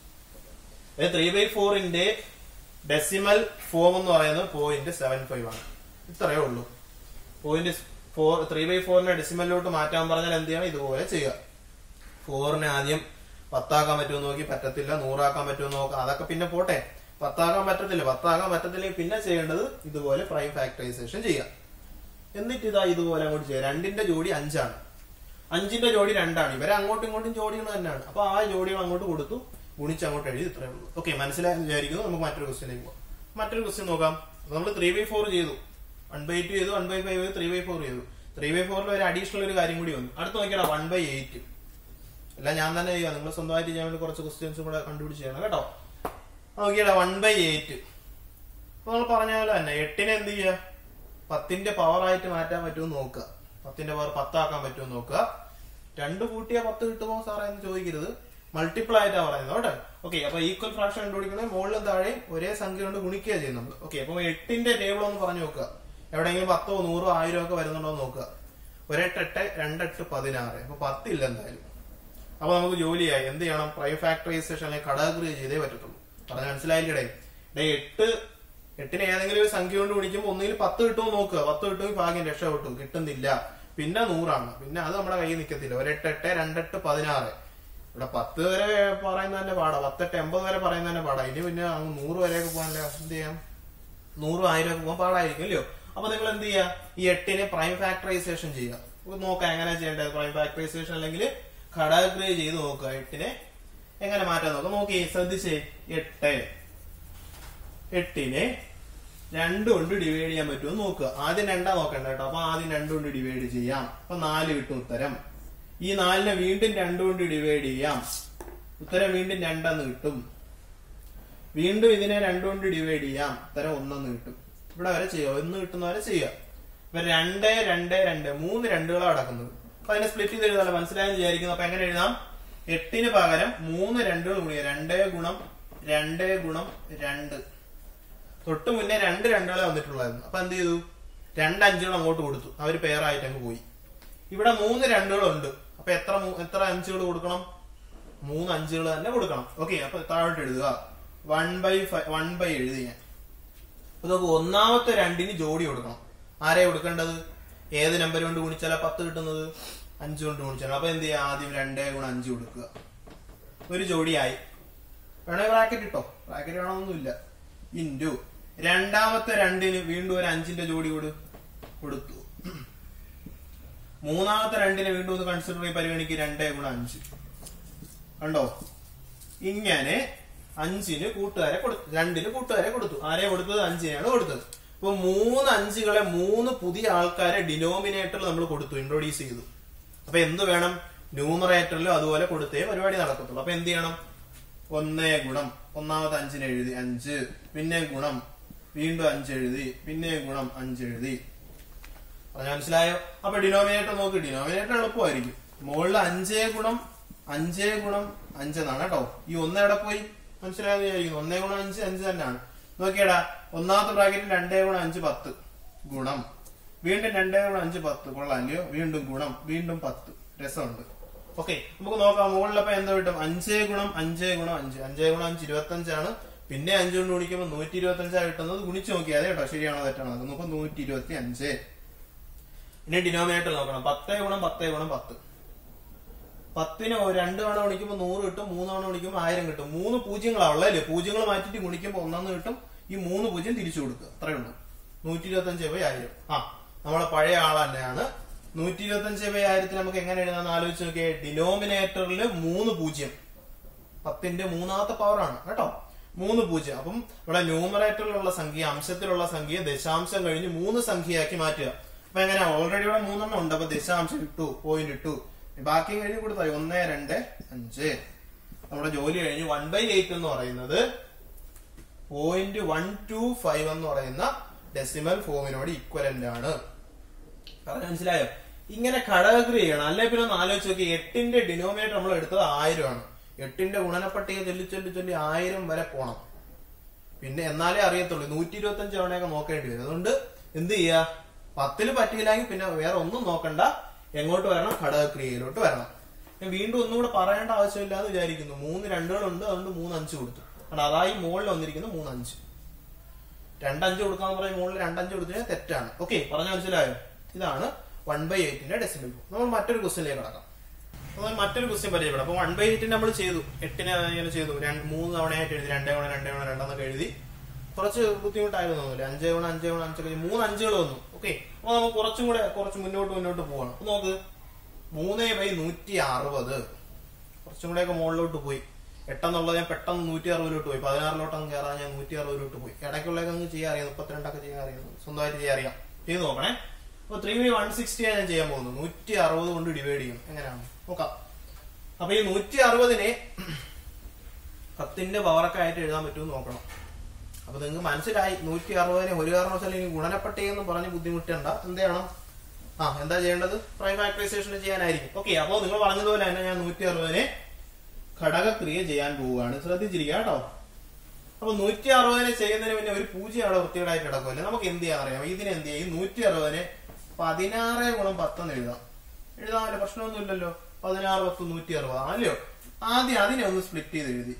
ത്രീ ബൈ ഫോറിന്റെ ഡെസിമൽ ഫോം എന്ന് പറയുന്നത് പോയിന്റ് സെവൻ ഫൈവ് ആണ് ഇത്രയേ ഉള്ളൂ പോയിന്റ് ഫോർ ത്രീ ബൈ ഫോറിനെ ഡെസിമലിലോട്ട് മാറ്റാൻ പറഞ്ഞാൽ എന്ത് ചെയ്യണം ഇതുപോലെ ചെയ്യുക ഫോറിനെ ആദ്യം പത്താക്കാൻ പറ്റുമോ നോക്കി പറ്റത്തില്ല നൂറാക്കാൻ പറ്റുമോ നോക്കാം അതൊക്കെ പിന്നെ പോട്ടെ പത്താക്കാൻ പറ്റത്തില്ല പത്താക്കാൻ പറ്റത്തില്ലെങ്കിൽ പിന്നെ ചെയ്യേണ്ടത് ഇതുപോലെ പ്രൈം ഫാക്ടറൈസേഷൻ ചെയ്യാം എന്നിട്ട് ഇതാ ഇതുപോലെ അങ്ങോട്ട് ചെയ്യാം രണ്ടിന്റെ ജോഡി അഞ്ചാണ് അഞ്ചിന്റെ ജോഡി രണ്ടാണ് ഇവരെ അങ്ങോട്ടും ഇങ്ങോട്ടും ജോഡികൾ തന്നെയാണ് അപ്പൊ ആ ജോഡികൾ അങ്ങോട്ട് കൊടുത്തു ഗുണിച്ച് അങ്ങോട്ട് എഴുതി ഇത്രയേ ഉള്ളൂ ഓക്കെ മനസ്സിലായെന്ന് വിചാരിക്കുന്നു നമുക്ക് മറ്റൊരു ക്വസ്റ്റിലേക്ക് പോകാം മറ്റൊരു ക്വസ്റ്റ്യൻ നോക്കാം നമ്മൾ ത്രീ ബൈ ഫോർ ചെയ്തു വൺ ബൈ ടു ചെയ്തു വൺ ബൈ ഫൈവ് ചെയ്തു ത്രീ ബൈ ഫോർ ചെയ്തു ത്രീ ബൈ ഫോറിൽ ഒരു അഡീഷണൽ ഒരു കാര്യം കൂടി വന്നു അടുത്ത് നോക്കിയാൽ വൺ ബൈ എയ്റ്റ് എല്ലാം ഞാൻ തന്നെ ചെയ്യാം നിങ്ങൾ സ്വന്തമായിട്ട് ചെയ്യാൻ വേണ്ടി കുറച്ച് ക്വസ്റ്റ്യൻസും കൂടെ കണ്ടുപിടിച്ച് ചെയ്യണം കേട്ടോ നോക്കിയാടാ വൺ ബൈ എയ്റ്റ് അപ്പൊ നമ്മൾ പറഞ്ഞ പോലെ തന്നെ എട്ടിനെ എന്ത് ചെയ്യുക പത്തിന്റെ പവർ ആയിട്ട് മാറ്റാൻ പറ്റുമോ നോക്കുക പത്തിന്റെ പവർ പത്താക്കാൻ പറ്റുമോ നോക്കുക രണ്ട് കൂട്ടിയാ പത്ത് കിട്ടുമോ സാറേ എന്ന് ചോദിക്കരുത് മൾട്ടിപ്പിൾ ആയിട്ടാ പറയുന്നത് കേട്ടോ ഓക്കെ അപ്പൊ ഈക്വൽ ഫ്രാക്ഷൻ കണ്ടുപിടിക്കണേ മുകളിലും താഴെയും ഒരേ സംഖ്യ കൊണ്ട് ഗുണിക്കുക ചെയ്യുന്നത് ഓക്കെ അപ്പൊ എട്ടിന്റെ ടേബിൾ ഒന്ന് പറഞ്ഞു നോക്കുക എവിടെയെങ്കിലും പത്തോ നൂറോ ആയിരം ഒക്കെ വരുന്നുണ്ടോ എന്ന് നോക്കുക ഒരെട്ടെട്ട് രണ്ടെട്ട് പതിനാറ് അപ്പൊ പത്തില്ല എന്തായാലും അപ്പൊ നമുക്ക് ജോലിയായി എന്ത് ചെയ്യണം പ്രൈം ഫാക്ടറൈസേഷൻ അല്ലെങ്കിൽ ഘടകക്രിയ ചെയ്തേ പറ്റത്തുള്ളൂ പറഞ്ഞ മനസ്സിലായില്ലേ ഡേ എട്ട് എട്ടിന് ഏതെങ്കിലും ഒരു സംഖ്യ കൊണ്ട് ഗുണിക്കുമ്പോൾ ഒന്നുകിൽ പത്ത് കിട്ടുമോ നോക്കുക പത്ത് കിട്ടുമെങ്കിൽ ഭാഗ്യം രക്ഷപ്പെട്ടു കിട്ടുന്നില്ല പിന്നെ നൂറാണ് പിന്നെ അത് നമ്മുടെ കയ്യിൽ നിൽക്കത്തില്ല ഒരെട്ട് എട്ട് രണ്ടെട്ട് പതിനാറ് ഇവിടെ പത്ത് വരെ പറയുന്നത് തന്നെ പാടാ പത്തെട്ട് എൺപത് വരെ പറയുന്നത് തന്നെ പാടാ ഇനി പിന്നെ അങ്ങ് നൂറ് വരെയൊക്കെ പോകാനല്ലേ എന്ത് ചെയ്യാം നൂറും ആയിരം ഒക്കെ പോകാൻ പാടായിരിക്കും അല്ലയോ അപ്പൊ നിങ്ങൾ എന്ത് ചെയ്യുക ഈ എട്ടിനെ പ്രൈം ഫാക്ടറൈസേഷൻ ചെയ്യുക അപ്പൊ നോക്കാം എങ്ങനെ ചെയ്യേണ്ടത് പ്രൈം ഫാക്ടറൈസേഷൻ അല്ലെങ്കിൽ ഘടകക്രിയ ചെയ്ത് നോക്കുക എട്ടിനെ എങ്ങനെ മാറ്റാൻ നോക്കാം നോക്കി ശ്രദ്ധിച്ചേ എട്ട് എട്ടിനെ രണ്ട് കൊണ്ട് ഡിവൈഡ് ചെയ്യാൻ പറ്റുമോ നോക്കുക ആദ്യം രണ്ടാ നോക്കണ്ട കേട്ടോ അപ്പൊ ആദ്യം രണ്ട് കൊണ്ട് ഡിവൈഡ് ചെയ്യാം അപ്പൊ നാല് കിട്ടും ഉത്തരം ഈ നാലിനെ വീണ്ടും രണ്ട് കൊണ്ട് ഡിവൈഡ് ചെയ്യാം ഉത്തരം വീണ്ടും രണ്ടെന്ന് കിട്ടും വീണ്ടും ഇതിനെ രണ്ട് കൊണ്ട് ഡിവൈഡ് ചെയ്യാം ഉത്തരം ഒന്നെന്ന് കിട്ടും ഇവിടെ വരെ ചെയ്യുക ഒന്ന് കിട്ടുന്ന വരെ ചെയ്യുക ഇപ്പൊ രണ്ട് രണ്ട് രണ്ട് മൂന്ന് രണ്ടുകളാണ് കിടക്കുന്നത് അപ്പൊ അതിനെ സ്പ്ലിറ്റ് ചെയ്ത് എഴുതാൻ മനസ്സിലായെന്ന് വിചാരിക്കുന്നു അപ്പൊ എങ്ങനെ എഴുതാം എട്ടിന് പകരം മൂന്ന് രണ്ടുകൾ ഗുണിക്കുക രണ്ട് ഗുണം രണ്ട് ഗുണം രണ്ട് തൊട്ട് മുന്നേ രണ്ട് രണ്ടുകളെ വന്നിട്ടുള്ളായിരുന്നു അപ്പൊ എന്ത് ചെയ്തു രണ്ട് അഞ്ചുകൾ അങ്ങോട്ട് കൊടുത്തു അവര് പേറായിട്ട് അങ്ങ് പോയി ഇവിടെ മൂന്ന് രണ്ടുകളുണ്ട് അപ്പൊ എത്ര മൂ- എത്ര അഞ്ചുകൾ കൊടുക്കണം മൂന്ന് അഞ്ചുകൾ തന്നെ കൊടുക്കണം ഓക്കെ അപ്പൊ താഴോട്ട് എഴുതുക വൺ ബൈ വൺ ബൈ എഴുതി ഞാൻ അപ്പൊ നമുക്ക് ഒന്നാമത്തെ രണ്ടിന് ജോഡി കൊടുക്കണം ആരെ കൊടുക്കേണ്ടത് ഏത് നമ്പർ കൊണ്ട് ഗുണിച്ചാലാ പത്ത് കിട്ടുന്നത് അഞ്ച് കൊണ്ട് ഗുണിച്ചാൽ അപ്പൊ എന്ത് ചെയ്യാം ആദ്യം രണ്ടേ ഗുണം അഞ്ച് കൊടുക്കുക ഒരു ജോഡിയായി വേണേ ബ്രാക്കറ്റ് ഇട്ടോ ബ്രാക്കറ്റ് വേണമെന്നൊന്നുമില്ല ഇൻറ്റു രണ്ടാമത്തെ രണ്ടിന് വീണ്ടും ഒരു അഞ്ചിന്റെ ജോഡി കൊടു കൊടുത്തു മൂന്നാമത്തെ രണ്ടിന് വീണ്ടും ഒന്ന് കൺസിഡർ ചെയ്ത് പരിഗണിക്കുക രണ്ടേ ഗുണം അഞ്ച് കണ്ടോ ഇങ്ങനെ അഞ്ചിന് കൂട്ടുകാരെ കൊടുത്തു രണ്ടിന് കൂട്ടുകാരെ കൊടുത്തു ആരെ കൊടുത്തത് അഞ്ചിനെയാണ് കൊടുത്തത് അപ്പൊ മൂന്ന് അഞ്ചുകളെ മൂന്ന് പുതിയ ആൾക്കാരെ ഡിനോമിനേറ്ററിൽ നമ്മൾ കൊടുത്തു ഇൻട്രൊഡ്യൂസ് ചെയ്തു അപ്പൊ എന്ത് വേണം ന്യൂമറേറ്ററിലും അതുപോലെ കൊടുത്തേ പരിപാടി നടക്കത്തുള്ളൂ അപ്പൊ എന്ത് ചെയ്യണം ഒന്നേ ഗുണം ഒന്നാമത്തെ അഞ്ചിന് എഴുതി അഞ്ച് പിന്നെ ഗുണം വീണ്ടും അഞ്ച് എഴുതി പിന്നെ ഗുണം അഞ്ച് എഴുതി പറഞ്ഞ മനസ്സിലായോ അപ്പൊ ഡിനോമിനേറ്റർ നോക്ക് ഡിനോമിനേറ്റർ എളുപ്പമായിരിക്കും മുകളിൽ അഞ്ചേ ഗുണം അഞ്ചേ ഗുണം അഞ്ചെന്നാണ് കേട്ടോ ഈ ഒന്ന് എവിടെ പോയി മനസ്സിലായെന്ന് വിചാരിക്കുന്നു ഒന്നേ ഗുണം അഞ്ച് അഞ്ച് തന്നെയാണ് നോക്കിയടാ ഒന്നാമത്തെ ബ്രാക്കറ്റിൽ രണ്ടേ ഗുണം അഞ്ച് പത്ത് ഗുണം വീണ്ടും രണ്ടേ ഗുണം അഞ്ച് പത്ത് കൊള്ളാല്ലയോ വീണ്ടും ഗുണം വീണ്ടും പത്ത് രസമുണ്ട് ഓക്കെ നമുക്ക് നോക്കാം മുകളിലപ്പോ എന്താ കിട്ടും അഞ്ചേ ഗുണം അഞ്ചേ ഗുണം അഞ്ച് അഞ്ചേ ഗുണം അഞ്ച് ഇരുപത്തി അഞ്ചാണ് പിന്നെ അഞ്ച് കൊണ്ട് ഗുണിക്കുമ്പോൾ നൂറ്റി ഇരുപത്തി അഞ്ചാണ് കിട്ടുന്നത് ഗുണിച്ച് നോക്കിയാൽ കേട്ടോ ശരിയാണോ തെറ്റാണോ അത് നോക്കാം നൂറ്റി ഇരുപത്തി അഞ്ച് ഇനി ഡിനോമിനേറ്റർ നോക്കണം പത്തേ ഗുണം പത്തേ ഗുണം പത്ത് പത്തിന് ഒരു രണ്ട് തവണ ഗുണിക്കുമ്പോൾ നൂറ് കിട്ടും മൂന്ന് തവണ ഗുണിക്കുമ്പോൾ ആയിരം കിട്ടും മൂന്ന് പൂജ്യങ്ങളാ ഉള്ളതല്ലേ പൂജ്യങ്ങൾ മാറ്റിട്ട് ഗുണിക്കുമ്പോൾ ഒന്നാന്ന് കിട്ടും ഈ മൂന്ന് പൂജ്യം തിരിച്ചു കൊടുക്കുക അത്രയേ ഉള്ളൂ നൂറ്റി ഇരുപത്തി അഞ്ച് ബൈ ആയിരം ആ നമ്മളെ പഴയ ആൾ തന്നെയാണ് നൂറ്റി ഇരുപത്തി അഞ്ച് ബൈ ആയിരത്തിൽ നമുക്ക് എങ്ങനെ എഴുതാന്ന് ആലോചിച്ച് നോക്കിയേ ഡിനോമിനേറ്ററിൽ മൂന്ന് പൂജ്യം പത്തിന്റെ മൂന്നാമത്തെ പവറാണ് കേട്ടോ മൂന്ന് പൂജ്യം അപ്പം ഇവിടെ ന്യൂമറേറ്ററിലുള്ള സംഖ്യ അംശത്തിലുള്ള സംഖ്യ ദശാംശം കഴിഞ്ഞ് മൂന്ന് സംഖ്യയാക്കി മാറ്റുക അപ്പൊ എങ്ങനെ ഓൾറെഡി ഇവിടെ മൂന്നെണ്ണം ഉണ്ട് അപ്പൊ ദശാംശം ഇട്ടു പോയിന്റ് ഇട്ടു ബാക്കി കഴിഞ്ഞ് കൊടുത്തായി ഒന്ന് രണ്ട് അഞ്ച് നമ്മുടെ ജോലി കഴിഞ്ഞ് വൺ ബൈ എയ്റ്റ് എന്ന് പറയുന്നത് പോയിന്റ് വൺ ടു ഫൈവ് എന്ന് പറയുന്ന ഡെസിമൽ ഫോമിനോട് ഇക്വലന്റ് ആണ് പറഞ്ഞ മനസ്സിലായോ ഇങ്ങനെ ഘടകക്രിയ ചെയ്യണം അല്ലെ പിന്നെ ഒന്ന് ആലോചിച്ച് നോക്കി എട്ടിന്റെ ഡിനോമിനേറ്റർ നമ്മൾ എടുത്തത് ആയിരം ആണ് എട്ടിന്റെ ഗുണനപ്പട്ടിക ചൊല്ലി ചൊല്ലി ചൊല്ലി ആയിരം വരെ പോണം പിന്നെ എന്നാലേ അറിയത്തുള്ളൂ നൂറ്റി ഇരുപത്തി അഞ്ച് തവണയൊക്കെ നോക്കേണ്ടി വരും അതുകൊണ്ട് എന്ത് ചെയ്യുക പത്തില് പറ്റിയില്ലെങ്കിൽ പിന്നെ വേറെ ഒന്നും നോക്കണ്ട എങ്ങോട്ട് വരണം ഘടകക്രിയയിലോട്ട് വരണം ഞാൻ വീണ്ടും ഒന്നുകൂടെ പറയേണ്ട ആവശ്യമില്ല എന്ന് വിചാരിക്കുന്നു മൂന്ന് രണ്ടുകളുണ്ട് അതുകൊണ്ട് മൂന്ന് അഞ്ച് കൊടുത്തു കാരണം അതായി മുകളിൽ വന്നിരിക്കുന്നത് മൂന്ന് അഞ്ച് രണ്ടഞ്ച് കൊടുക്കാന്ന് പറയും മുകളിൽ രണ്ടഞ്ച് കൊടുത്തു തെറ്റാണ് ഓക്കെ പറഞ്ഞ മനസ്സിലായോ ഇതാണ് വൺ ബൈ എയ്റ്റിന്റെ ഡെസിമൽ നമ്മൾ മറ്റൊരു ക്വസ്റ്റിനിലേക്ക് കടക്കാം നമ്മൾ മറ്റൊരു ക്വസ്റ്റ്യൻ പരിചയപ്പെടാം അപ്പൊ വൺ ബൈ എയ്റ്റിന് നമ്മൾ ചെയ്തു എട്ടിന് ഇങ്ങനെ ചെയ്തു രണ്ട് മൂന്ന് തവണയായിട്ട് എഴുതി രണ്ടേ ഗുണം രണ്ടേ ഗുണം രണ്ടെന്നൊക്കെ എഴുതി കുറച്ച് ബുദ്ധിമുട്ടായിരുന്നു തോന്നുന്നില്ല അഞ്ചേ ഗുണം അഞ്ചേ ഗുണം അഞ്ചൊക്കെ ചെയ്ത് മൂന്ന് അഞ്ചുകൾ വന്നു ഓക്കെ അപ്പൊ നമുക്ക് കുറച്ചും കൂടെ കുറച്ച് മുന്നോട്ട് മുന്നോട്ട് പോവാണ് അപ്പൊ നോക്ക് മൂന്നേ ബൈ നൂറ്റി അറുപത് കുറച്ചും കൂടെയൊക്കെ മുകളിലോട്ട് പോയി എട്ടെന്നുള്ളത് ഞാൻ പെട്ടെന്ന് നൂറ്റി അറുപതിലോട്ട് പോയി പതിനാറിലോട്ട് അങ്ങ് കയറാൻ ഞാൻ നൂറ്റി അറുപതിലോട്ട് പോയി ഇടയ്ക്കുള്ളതൊക്കെ അങ്ങ് ചെയ്യാൻ അറിയാം മുപ്പത്തിരണ്ടൊക്കെ ചെയ്യാൻ അറിയാം സ്വന്തമായിട്ട് ചെയ്യാൻ അറിയാം ചെയ്ത് നോക്കണേ അപ്പൊ ത്രീ ബൈ വൺ സിക്സ്റ്റിയാണ് ഞാൻ ചെയ്യാൻ പോകുന്നത് നൂറ്റി അറുപത് കൊണ്ട് ഡിവൈഡ് ചെയ്യും എങ്ങനെയാണ് നോക്കാം അപ്പൊ ഈ നൂറ്റി അറുപതിനെ പത്തിന്റെ പവറൊക്കെ ആയിട്ട് എഴുതാൻ പറ്റുമെന്ന് നോക്കണം അപ്പൊ നിങ്ങൾക്ക് മനസ്സിലായി നൂറ്റി അറുപതിനെ ഒരു കാരണവശാലും ഇനി ഗുണനപ്പട്ടികയെന്ന് പറഞ്ഞ് ബുദ്ധിമുട്ടണ്ട എന്ത് ചെയ്യണം ആ എന്താ ചെയ്യേണ്ടത് പ്രൈം ഫാക്ടറൈസേഷൻ ചെയ്യാനായിരിക്കും ഓക്കെ അപ്പോൾ നിങ്ങൾ പറഞ്ഞതുപോലെ തന്നെ ഞാൻ നൂറ്റി അറുപതിനെ ഘടകക്രിയ ചെയ്യാൻ പോവുകയാണ് ശ്രദ്ധിച്ചിരിക്കുക കേട്ടോ അപ്പൊ നൂറ്റി അറുപതിനെ ചെയ്യുന്നതിന് പിന്നെ ഒരു പൂജ്യം അവിടെ വൃത്തികേടായിട്ട് കിടക്കുമല്ലേ നമുക്ക് എന്ത് ചെയ്യാൻ അറിയാം ഇതിനെ എന്ത് ചെയ്യും നൂറ്റി അറുപതിനെ പതിനാറ് ഗുണം പത്തെന്ന് എഴുതാം എഴുതാമല്ലോ പ്രശ്നമൊന്നുമില്ലല്ലോ പതിനാറ് പത്ത് നൂറ്റി അറുപത് അല്ലയോ ആദ്യം അതിനെ ഒന്ന് സ്പ്ലിറ്റ് ചെയ്ത് എഴുതി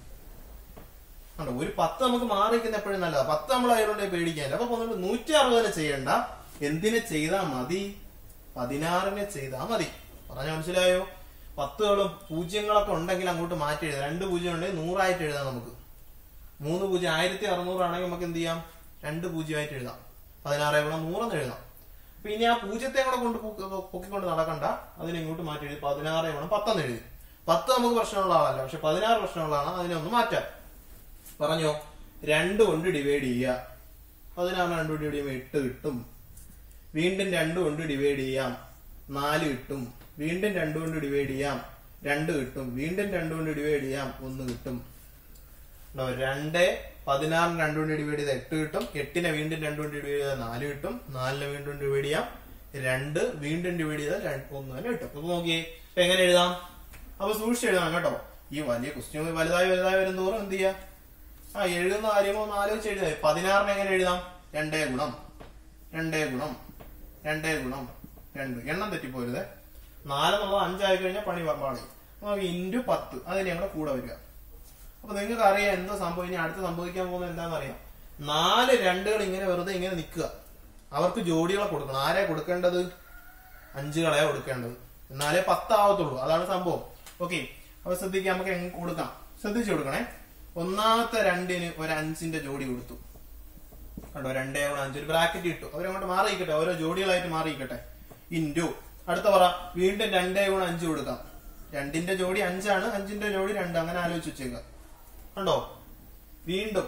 ആണോ ഒരു പത്ത് നമുക്ക് മാറിയിരിക്കുന്ന എപ്പോഴും നല്ലതാ പത്ത് നമ്മൾ അതിനോട് പേടിക്കാനില്ല അപ്പൊ നമ്മൾ നൂറ്റി അറുപതിനെ ചെയ്യണ്ട എന്തിനെ ചെയ്താ മതി പതിനാറിനെ ചെയ്താ മതി പറഞ്ഞ മനസ്സിലായോ പത്തുകളും പൂജ്യങ്ങളൊക്കെ ഉണ്ടെങ്കിൽ അങ്ങോട്ട് മാറ്റി എഴുതാം രണ്ട് പൂജ്യം ഉണ്ടെങ്കിൽ നൂറായിട്ട് എഴുതാം നമുക്ക് മൂന്ന് പൂജ്യം ആയിരത്തി അറുന്നൂറാണെങ്കിൽ നമുക്ക് എന്ത് ചെയ്യാം രണ്ട് പൂജ്യമായിട്ട് എഴുതാം പതിനാറ് ഗുണം നൂറെന്ന് എഴുതാം അപ്പൊ ഇനി ആ പൂജ്യത്തെ കൂടെ കൊണ്ട് പൊക്കി- പൊക്കിക്കൊണ്ട് നടക്കണ്ട അതിനെ ഇങ്ങോട്ട് മാറ്റി എഴുതി പതിനാറ് ഗുണം പത്തെന്ന് എഴുതി പത്ത് നമുക്ക് പ്രശ്നമുള്ള ആളല്ല പക്ഷെ പതിനാറ് പ്രശ്നമുള്ളതാണ് അതിനെ ഒന്ന് മാറ്റാം പറഞ്ഞോ രണ്ട് കൊണ്ട് ഡിവൈഡ് ചെയ്യുക പതിനാറ് രണ്ട് കൊണ്ട് ഡിവൈഡ് ചെയ്യുമ്പോൾ എട്ട് കിട്ടും വീണ്ടും രണ്ട് കൊണ്ട് ഡിവൈഡ് ചെയ്യാം നാല് കിട്ടും വീണ്ടും രണ്ട് കൊണ്ട് ഡിവൈഡ് ചെയ്യാം രണ്ട് കിട്ടും വീണ്ടും രണ്ട് കൊണ്ട് ഡിവൈഡ് ചെയ്യാം ഒന്ന് കിട്ടും ഉണ്ടോ? രണ്ട് പതിനാറിന് രണ്ട് കൊണ്ട് ഡിവൈഡ് ചെയ്താൽ എട്ട് കിട്ടും എട്ടിനെ വീണ്ടും രണ്ട് കൊണ്ട് ഡിവൈഡ് ചെയ്താൽ നാല് കിട്ടും നാലിനെ വീണ്ടും ഡിവൈഡ് ചെയ്യാം രണ്ട് വീണ്ടും ഡിവൈഡ് ചെയ്താൽ രണ്ട് ഒന്ന് തന്നെ കിട്ടും അപ്പൊ നോക്കിയേ ഇപ്പൊ എങ്ങനെ എഴുതാം അപ്പൊ സൂക്ഷിച്ച് എഴുതാം കേട്ടോ ഈ വലിയ ക്വസ്റ്റ്യൻ വലുതായി വലുതായി വരും തോറും എന്ത് ചെയ്യാം ആ എഴുതുന്ന കാര്യമോ ഒന്ന് ആലോചിച്ച് എഴുതാം പതിനാറിന് എങ്ങനെ എഴുതാം രണ്ടേ ഗുണം രണ്ടേ ഗുണം രണ്ടേ ഗുണം രണ്ട് എണ്ണം തെറ്റിപ്പോരുത് നാലെന്നുള്ളത് അഞ്ചായി കഴിഞ്ഞാൽ പണി പാളി അപ്പൊ ഇൻറ്റു പത്ത് അതിനെ കൂടെ കൂടെ വരിക അപ്പൊ നിങ്ങൾക്ക് അറിയാം എന്താ സംഭവം ഇനി അടുത്ത് സംഭവിക്കാൻ പോകുന്നത് എന്താണെന്ന് അറിയാം നാല് രണ്ടുകൾ ഇങ്ങനെ വെറുതെ ഇങ്ങനെ നിൽക്കുക അവർക്ക് ജോഡികളെ കൊടുക്കണം ആരെ കൊടുക്കേണ്ടത് അഞ്ചുകളെ കൊടുക്കേണ്ടത് എന്നാലേ പത്താവത്തുള്ളൂ അതാണ് സംഭവം ഓക്കെ അപ്പൊ ശ്രദ്ധിക്കാം നമുക്ക് എങ്ങനെ കൊടുക്കാം ശ്രദ്ധിച്ചു കൊടുക്കണേ ഒന്നാമത്തെ രണ്ടിന് ഒരു അഞ്ചിന്റെ ജോഡി കൊടുത്തു കണ്ടോ രണ്ടേ ഗുണം അഞ്ച് ഒരു ബ്രാക്കറ്റ് ഇട്ടു അവരങ്ങോട്ട് മാറിയിക്കട്ടെ ഓരോ ജോഡികളായിട്ട് മാറിയിക്കട്ടെ ഇൻറ്റു അടുത്ത പറ വീണ്ടും രണ്ടേ ഗുണം അഞ്ച് കൊടുക്കാം രണ്ടിന്റെ ജോഡി അഞ്ചാണ് അഞ്ചിന്റെ ജോഡി രണ്ട് അങ്ങനെ ആലോചിച്ച് വെച്ചേക്കുക കണ്ടോ വീണ്ടും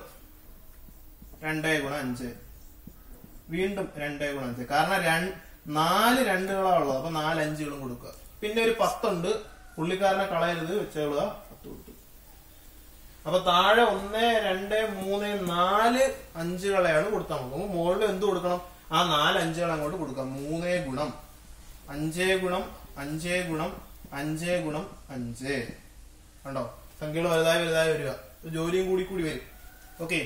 രണ്ടേ ഗുണം അഞ്ച് വീണ്ടും രണ്ടേ ഗുണം അഞ്ച് കാരണം രണ്ട് നാല് രണ്ടുകളാ ഉള്ളത് അപ്പൊ നാല് അഞ്ചുകളും കൊടുക്കുക പിന്നെ ഒരു പത്തുണ്ട് പുള്ളിക്കാരനെ കളയരുത് വെച്ചോളുക പത്ത് കൊടുത്തു അപ്പൊ താഴെ ഒന്ന് രണ്ട് മൂന്ന് നാല് അഞ്ചുകളെയാണ് കൊടുത്താൽ മതി നമുക്ക് മുകളിൽ എന്ത് കൊടുക്കണം ആ നാല് അഞ്ചുകൾ അങ്ങോട്ട് കൊടുക്കാം മൂന്നേ ഗുണം അഞ്ചേ ഗുണം അഞ്ചേ ഗുണം അഞ്ചേ ഗുണം അഞ്ച് കണ്ടോ സംഖ്യകൾ വലുതായി വലുതായി വരിക ജോലിയും കൂടി കൂടി വരും ഓക്കെ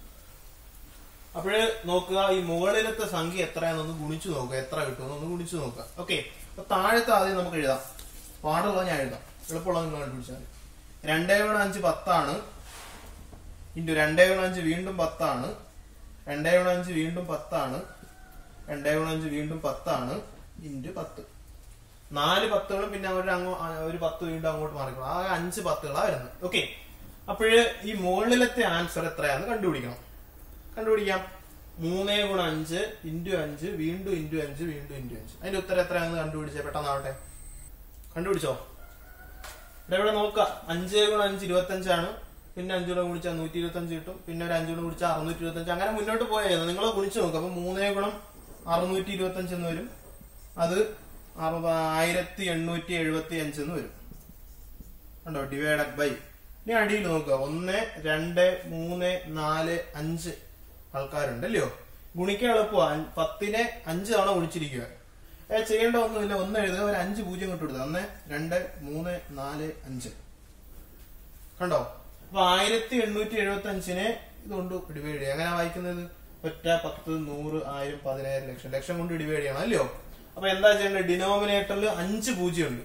അപ്പോഴ് നോക്കുക ഈ മുകളിലത്തെ സംഖ്യ എത്രയാണെന്നൊന്ന് ഗുണിച്ചു നോക്കുക എത്ര കിട്ടുമെന്ന് ഒന്ന് ഗുണിച്ചു നോക്കുക ഓക്കെ അപ്പൊ താഴത്തെ ആദ്യം നമുക്ക് എഴുതാം പാടുള്ളത് ഞാൻ എഴുതാം എളുപ്പമുള്ളത് നിങ്ങൾ കണ്ടുപിടിച്ചാൽ രണ്ടേ ഗുണം അഞ്ച് പത്താണ് ഇൻറ്റു രണ്ടേ ഗുണം അഞ്ച് വീണ്ടും പത്താണ് രണ്ടേ ഗുണം അഞ്ച് വീണ്ടും പത്താണ് രണ്ടേ ഗുണം അഞ്ച് വീണ്ടും പത്താണ് ഇൻറ്റു പത്ത് നാല് പത്തുകളും പിന്നെ ഒരു അങ്ങോ ആ, ഒരു പത്ത് വീണ്ടും അങ്ങോട്ട് മാറിക്കണം ആ അഞ്ച് പത്തുകളാ വരുന്നത് ഓക്കെ അപ്പോഴ് ഈ മുകളിലത്തെ ആൻസർ എത്രയാന്ന് കണ്ടുപിടിക്കണം കണ്ടുപിടിക്കാം മൂന്നേ ഗുണം അഞ്ച് ഇൻറ്റു അഞ്ച് വീണ്ടും ഇൻറ്റു അഞ്ച് വീണ്ടും ഇൻറ്റു അഞ്ച് അതിന്റെ ഉത്തരം എത്രയാണെന്ന് കണ്ടുപിടിച്ചേ പെട്ടെന്നാവട്ടെ കണ്ടുപിടിച്ചോ ഇവിടെ ഇവിടെ നോക്കുക അഞ്ച് ഗുണം അഞ്ച് ഇരുപത്തി അഞ്ചാണ് പിന്നെ അഞ്ചു കൂടെ കുടിച്ചാൽ നൂറ്റി ഇരുപത്തി അഞ്ച് കിട്ടും പിന്നെ ഒരു അഞ്ചു കൂടെ കുടിച്ചാൽ അറുന്നൂറ്റി ഇരുപത്തി അഞ്ച് അങ്ങനെ മുന്നോട്ട് പോയത് നിങ്ങൾ കുണിച്ച് നോക്കുക അപ്പൊ മൂന്നേ ഗുണം അറുന്നൂറ്റി ഇരുപത്തി അഞ്ച് എന്ന് വരും അത് അറുപ- ആയിരത്തി എണ്ണൂറ്റി എഴുപത്തി അഞ്ച് എന്ന് വരും കണ്ടോ ഡിവൈഡഡ് ബൈ ഇനി അടിയിൽ നോക്കുക ഒന്ന് രണ്ട് മൂന്ന് നാല് അഞ്ച് ആൾക്കാരുണ്ട് അല്ലയോ ഗുണിക്കാൻ എളുപ്പമാണ് പത്തിനെ അഞ്ച് തവണ ഗുണിച്ചിരിക്കുക ഏ ചെയ്യേണ്ട ഒന്നുമില്ല ഒന്ന് എഴുതുക ഒരു അഞ്ച് പൂജ്യം കൊണ്ട് കൊടുക്കുക ഒന്ന് രണ്ട് മൂന്ന് നാല് അഞ്ച് കണ്ടോ അപ്പൊ ആയിരത്തി എണ്ണൂറ്റി എഴുപത്തി അഞ്ചിനെ ഇതുകൊണ്ട് ഡിവൈഡ് ചെയ്യുക എങ്ങനെ വായിക്കുന്നത് ഒറ്റ പത്ത് നൂറ് ആയിരം പതിനായിരം ലക്ഷം ലക്ഷം കൊണ്ട് ഡിവൈഡ് ചെയ്യണം അല്ലയോ അപ്പൊ എന്താ ചെയ്യേണ്ടത് ഡിനോമിനേറ്ററിൽ അഞ്ച് പൂജ്യം ഉണ്ട്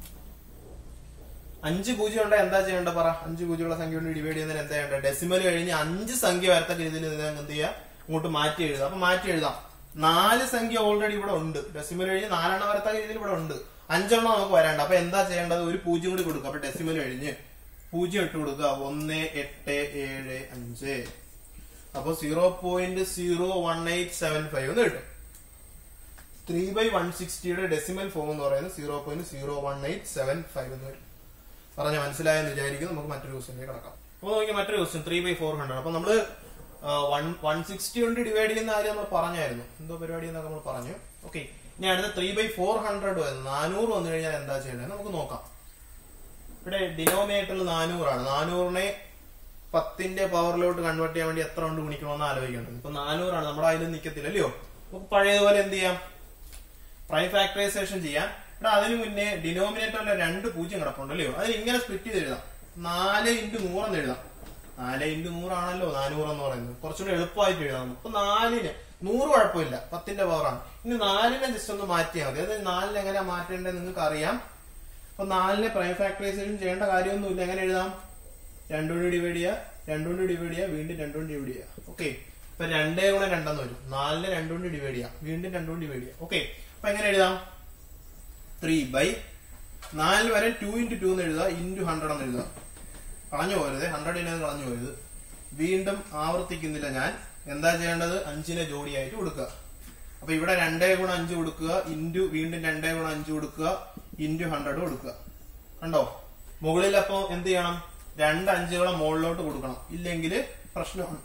അഞ്ച് പൂജ്യം ഉണ്ട് എന്താ ചെയ്യേണ്ടത് പറ അഞ്ച് പൂജ്യമുള്ള സംഖ്യ കൊണ്ട് ഡിവൈഡ് ചെയ്യുന്നതിന് എന്താ ചെയ്യേണ്ടത് ഡെസിമൽ കഴിഞ്ഞ് അഞ്ച് സംഖ്യ വരത്തക്ക രീതിയിൽ നിങ്ങൾ എന്ത് ചെയ്യുക ഇങ്ങോട്ട് മാറ്റി എഴുതാം അപ്പൊ മാറ്റി എഴുതാം നാല് സംഖ്യ ഓൾറെഡി ഇവിടെ ഉണ്ട് ഡെസിമൽ കഴിഞ്ഞ് നാലെണ്ണം വരത്തക്ക രീതിയിൽ ഇവിടെ ഉണ്ട് അഞ്ചെണ്ണം നമുക്ക് വരാണ്ട് അപ്പൊ എന്താ ചെയ്യേണ്ടത് ഒരു പൂജ്യം കൂടി കൊടുക്കുക അപ്പൊ ഡെസിമൽ കഴിഞ്ഞ് പൂജ്യം ഇട്ട് കൊടുക്കുക ഒന്ന് എട്ട് ഏഴ് അഞ്ച് അപ്പൊ zero point zero one eight seven five എന്ന് കിട്ടും ത്രീ ബൈ വൺ സിക്സ്റ്റിയുടെ ഡെസിമൽ ഫോം എന്ന് പറയുന്നത് zero point zero one eight seven five എന്ന് വരും പറഞ്ഞ മനസ്സിലായെന്ന് വിചാരിക്കുന്നു നമുക്ക് മറ്റൊരു ക്വസ്റ്റിലേക്ക് കടക്കാം അപ്പൊ നോക്കി മറ്റൊരു question three by four hundred അപ്പൊ നമ്മള് വൺ വൺ സിക്സ്റ്റി കൊണ്ട് ഡിവൈഡ് ചെയ്യുന്ന കാര്യം നമ്മൾ പറഞ്ഞായിരുന്നു എന്തോ പരിപാടി എന്നൊക്കെ നമ്മൾ പറഞ്ഞു ഓക്കെ ഇനി അടുത്ത ത്രീ ബൈ ഫോർ ഹൺഡ്രഡ് നാനൂറ് വന്നു കഴിഞ്ഞാൽ എന്താ ചെയ്യേണ്ടത് നമുക്ക് നോക്കാം ഇവിടെ ഡിനോമിനേറ്ററിൽ നാനൂറാണ് നാനൂറിനെ പത്തിന്റെ പവറിലോട്ട് കൺവേർട്ട് ചെയ്യാൻ വേണ്ടി എത്ര കൊണ്ട് ഗുണിക്കണമെന്ന് ആലോചിക്കേണ്ടത് ഇപ്പൊ നാനൂറാണ് നമ്മുടെ അതിൽ നിൽക്കത്തില്ല അല്ലയോ നമുക്ക് പഴയതുപോലെ എന്ത് ചെയ്യാം പ്രൈം ഫാക്ടറൈസേഷൻ ചെയ്യാം ഇവിടെ അതിന് മുന്നേ ഡിനോമിനേറ്ററിലെ രണ്ട് പൂജ്യം കിടപ്പുണ്ട് അല്ലയോ അതിന് ഇങ്ങനെ സ്പ്ലിറ്റ് ചെയ്ത് എഴുതാം നാല് ഇൻറ്റു നൂറെന്ന് എഴുതാം നാല് ഇൻറ്റു നൂറാണല്ലോ നാനൂറ് എന്ന് പറയുന്നത് കുറച്ചുകൂടി എളുപ്പമായിട്ട് എഴുതാം ഇപ്പൊ നാലിന് നൂറ് കുഴപ്പമില്ല പത്തിന്റെ പവറാണ് ഇനി നാലിനെ ജസ്റ്റ് ഒന്ന് മാറ്റിയാൽ മതി അതായത് നാലിന് എങ്ങനെ മാറ്റേണ്ടത് നിങ്ങൾക്ക് അറിയാം അപ്പൊ നാലിനെ പ്രൈം ഫാക്ടറൈസേഷൻ ചെയ്യേണ്ട കാര്യമൊന്നുമില്ല എങ്ങനെ എഴുതാം രണ്ടുകൊണ്ട് ഡിവൈഡ് ചെയ്യുക രണ്ടുകൊണ്ട് ഡിവൈഡ് ചെയ്യുക വീണ്ടും രണ്ടുകൊണ്ട് ഡിവൈഡ് ചെയ്യുക ഓക്കെ ഇപ്പൊ രണ്ടേ ഗുണം രണ്ടെന്ന് വരും നാലിനെ രണ്ടുകൊണ്ട് ഡിവൈഡ് ചെയ്യാം വീണ്ടും രണ്ടുകൊണ്ട് ഡിവൈഡ് ചെയ്യാം ഓക്കെ അപ്പൊ എങ്ങനെ എഴുതാം ത്രീ ബൈ നാല് വരെ ടു ഇൻറ്റു ടു എന്ന് എഴുതുക ഇൻറ്റു ഹൺഡ്രഡ് എന്ന് എഴുതുക കളഞ്ഞു പോരുത് ഹൺഡ്രഡിനെ കളഞ്ഞു പോരുത് വീണ്ടും ആവർത്തിക്കുന്നില്ല ഞാൻ എന്താ ചെയ്യേണ്ടത് അഞ്ചിനെ ജോഡിയായിട്ട് കൊടുക്കുക അപ്പൊ ഇവിടെ രണ്ടേ ഗുണം അഞ്ച് കൊടുക്കുക ഇൻറ്റു വീണ്ടും രണ്ടേ ഗുണം അഞ്ച് കൊടുക്കുക ഇൻറ്റു ഹൺഡ്രഡ് കൊടുക്കുക കണ്ടോ മുകളിൽ അപ്പൊ എന്ത് ചെയ്യണം രണ്ട് അഞ്ചുകളെ മുകളിലോട്ട് കൊടുക്കണം ഇല്ലെങ്കിൽ പ്രശ്നമാണ്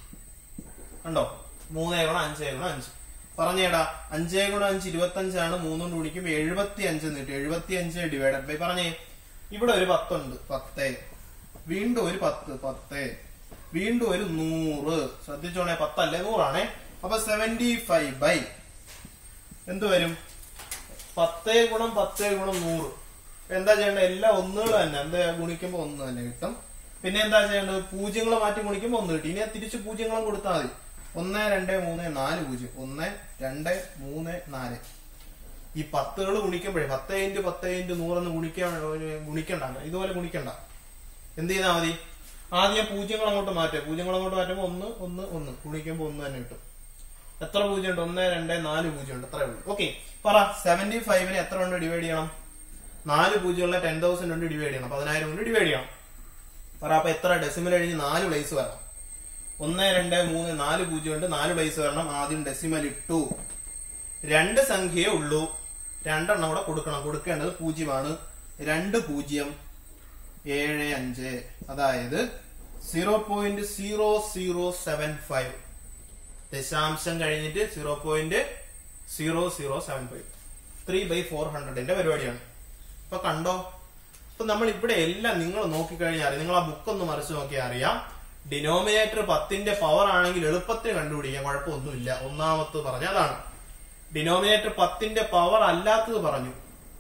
കണ്ടോ മൂന്നേ ഗുണം അഞ്ചേ ഗുണം അഞ്ച് പറഞ്ഞേടാ അഞ്ചേ ഗുണം അഞ്ച് ഇരുപത്തി അഞ്ചാണ് മൂന്നും ഗുണിക്കുമ്പോ എഴുപത്തി അഞ്ച് കിട്ടും എഴുപത്തി അഞ്ച് ഡിവൈഡഡ് ബൈ പറഞ്ഞേ ഇവിടെ ഒരു പത്തുണ്ട് പത്ത് വീണ്ടും ഒരു പത്ത് പത്ത് വീണ്ടും ഒരു നൂറ് ശ്രദ്ധിച്ചോണേ പത്തല്ലേ നൂറാണേ അപ്പൊ സെവന്റി ഫൈവ് ബൈ എന്ത് വരും പത്തേ ഗുണം പത്തേ ഗുണം നൂറ് എന്താ ചെയ്യേണ്ടത് എല്ലാ ഒന്നുകൾ തന്നെ എന്താ ഗുണിക്കുമ്പോ ഒന്ന് തന്നെ കിട്ടും പിന്നെ എന്താ ചെയ്യേണ്ടത് പൂജ്യങ്ങൾ മാറ്റി ഗുണിക്കുമ്പോ ഒന്ന് കിട്ടും ഇനി അത് തിരിച്ച് പൂജ്യങ്ങളും കൊടുത്താൽ മതി ഒന്ന് രണ്ട് മൂന്ന് നാല് പൂജ്യം ഒന്ന് രണ്ട് മൂന്ന് നാല് ഈ പത്തുകൾ ഗുണിക്കുമ്പോഴേ പത്ത് ഇൻറ്റു പത്ത് ഇൻറ്റു നൂറൊന്ന് ഗുണിക്കാൻ ഗുണിക്കണ്ട ഇതുപോലെ ഗുണിക്കണ്ട എന്ത് ചെയ്താൽ മതി ആദ്യം പൂജ്യങ്ങൾ അങ്ങോട്ട് മാറ്റുക പൂജ്യങ്ങൾ അങ്ങോട്ട് മാറ്റുമ്പോൾ ഒന്ന് ഒന്ന് ഒന്ന് ഗുണിക്കുമ്പോൾ ഒന്ന് തന്നെ കിട്ടും എത്ര പൂജ്യം ഉണ്ട് ഒന്ന് രണ്ട് നാല് പൂജ്യം ഉണ്ട് അത്രേ ഉള്ളൂ ഓക്കെ പറ സെവന്റി ഫൈവിന് എത്ര കൊണ്ട് ഡിവൈഡ് ചെയ്യണം നാല് പൂജ്യമുള്ള ടെൻ തൗസൻഡ് കൊണ്ട് ഡിവൈഡ് ചെയ്യണം പതിനായിരം കൊണ്ട് ഡിവൈഡ് ചെയ്യണം പറ അപ്പൊ എത്ര ഡെസിമൽ കഴിഞ്ഞ് നാല് പ്ലേസ് വരണം ഒന്ന് രണ്ട് മൂന്ന് നാല് പൂജ്യം ഉണ്ട് നാല് പ്ലേസ് വരണം ആദ്യം ഡെസിമൽ ഇട്ടു രണ്ട് സംഖ്യയേ ഉള്ളൂ രണ്ടെണ്ണം കൂടെ കൊടുക്കണം കൊടുക്കേണ്ടത് പൂജ്യമാണ് രണ്ട് പൂജ്യം ഏഴ് അഞ്ച് അതായത് zero point zero zero seven five ദശാംശം കഴിഞ്ഞിട്ട് zero point zero zero seven five three by four ഹൺഡ്രഡിന്റെ പരിപാടിയാണ് ഇപ്പൊ കണ്ടോ ഇപ്പൊ നമ്മൾ ഇവിടെ എല്ലാം നിങ്ങൾ നോക്കിക്കഴിഞ്ഞാൽ നിങ്ങൾ ആ ബുക്ക് ഒന്ന് മറിച്ച് നോക്കിയാൽ അറിയാം ഡിനോമിനേറ്റർ പത്തിന്റെ പവർ ആണെങ്കിൽ എളുപ്പത്തിൽ കണ്ടുപിടിക്കാം കുഴപ്പമൊന്നുമില്ല ഒന്നാമത് പറഞ്ഞ അതാണ് ഡിനോമിനേറ്റർ പത്തിന്റെ പവർ അല്ലാത്തത് പറഞ്ഞു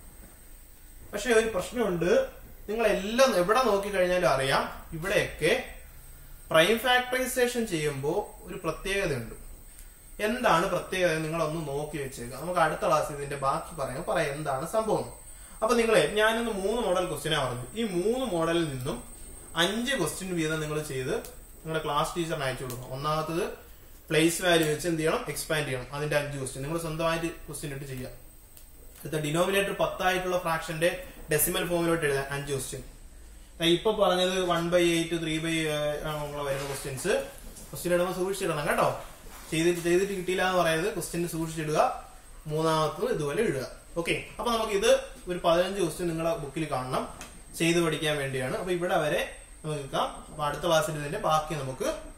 പക്ഷെ ഒരു പ്രശ്നമുണ്ട് നിങ്ങൾ എല്ലാം എവിടെ നോക്കിക്കഴിഞ്ഞാലും അറിയാം ഇവിടെയൊക്കെ പ്രൈം ഫാക്ടറൈസേഷൻ ചെയ്യുമ്പോൾ ഒരു പ്രത്യേകതയുണ്ട് എന്താണ് പ്രത്യേകത നിങ്ങളൊന്ന് നോക്കി വെച്ചേക്കുക നമുക്ക് അടുത്ത ക്ലാസ്സിൽ ഇതിന്റെ ബാക്കി പറയാം പറയാം എന്താണ് സംഭവം അപ്പൊ നിങ്ങളെ ഞാനിന്ന് മൂന്ന് മോഡൽ ക്വസ്റ്റിനാ പറഞ്ഞു ഈ മൂന്ന് മോഡലിൽ നിന്നും അഞ്ച് ക്വസ്റ്റ്യൻ വീതം നിങ്ങൾ ചെയ്ത് നിങ്ങളുടെ ക്ലാസ് ടീച്ചറിന് അയച്ചു കൊടുക്കണം ഒന്നാമത്തത് പ്ലേസ് വാല്യൂ വെച്ച് എന്ത് ചെയ്യണം എക്സ്പാൻഡ് ചെയ്യണം അതിന്റെ അഞ്ച് ക്വസ്റ്റ്യൻ നിങ്ങൾ സ്വന്തമായിട്ട് ക്വസ്റ്റ്യൻ ഇട്ട് ചെയ്യാം അടുത്ത ഡിനോമിനേറ്റർ പത്തായിട്ടുള്ള ഫ്രാക്ഷന്റെ ഡെസിമൽ ഫോമിലോട്ട് എഴുതാൻ അഞ്ച് ക്വസ്റ്റ്യൻ ഇപ്പൊ പറഞ്ഞത് one by eight three by വരുന്ന ക്വസ്റ്റ്യൻസ് ക്വസ്റ്റ്യൻ ഇടുമ്പോൾ സൂക്ഷിച്ചിടണം കേട്ടോ ചെയ്തിട്ട് ചെയ്തിട്ട് കിട്ടിയില്ല എന്ന് പറയുന്നത് ക്വസ്റ്റ്യൻ സൂക്ഷിച്ചിടുക മൂന്നാമത്തത് ഇതുപോലെ ഇടുക ഓക്കെ അപ്പൊ നമുക്ക് ഇത് ഒരു പതിനഞ്ച് ക്വസ്റ്റ്യൻ നിങ്ങളുടെ ബുക്കിൽ കാണണം ചെയ്ത് പഠിക്കാൻ വേണ്ടിയാണ് അപ്പൊ ഇവിടെ വരെ നമുക്ക് നിൽക്കാം അപ്പൊ അടുത്ത ക്ലാസ്സിൽ ഇതിന്റെ ബാക്കി നമുക്ക്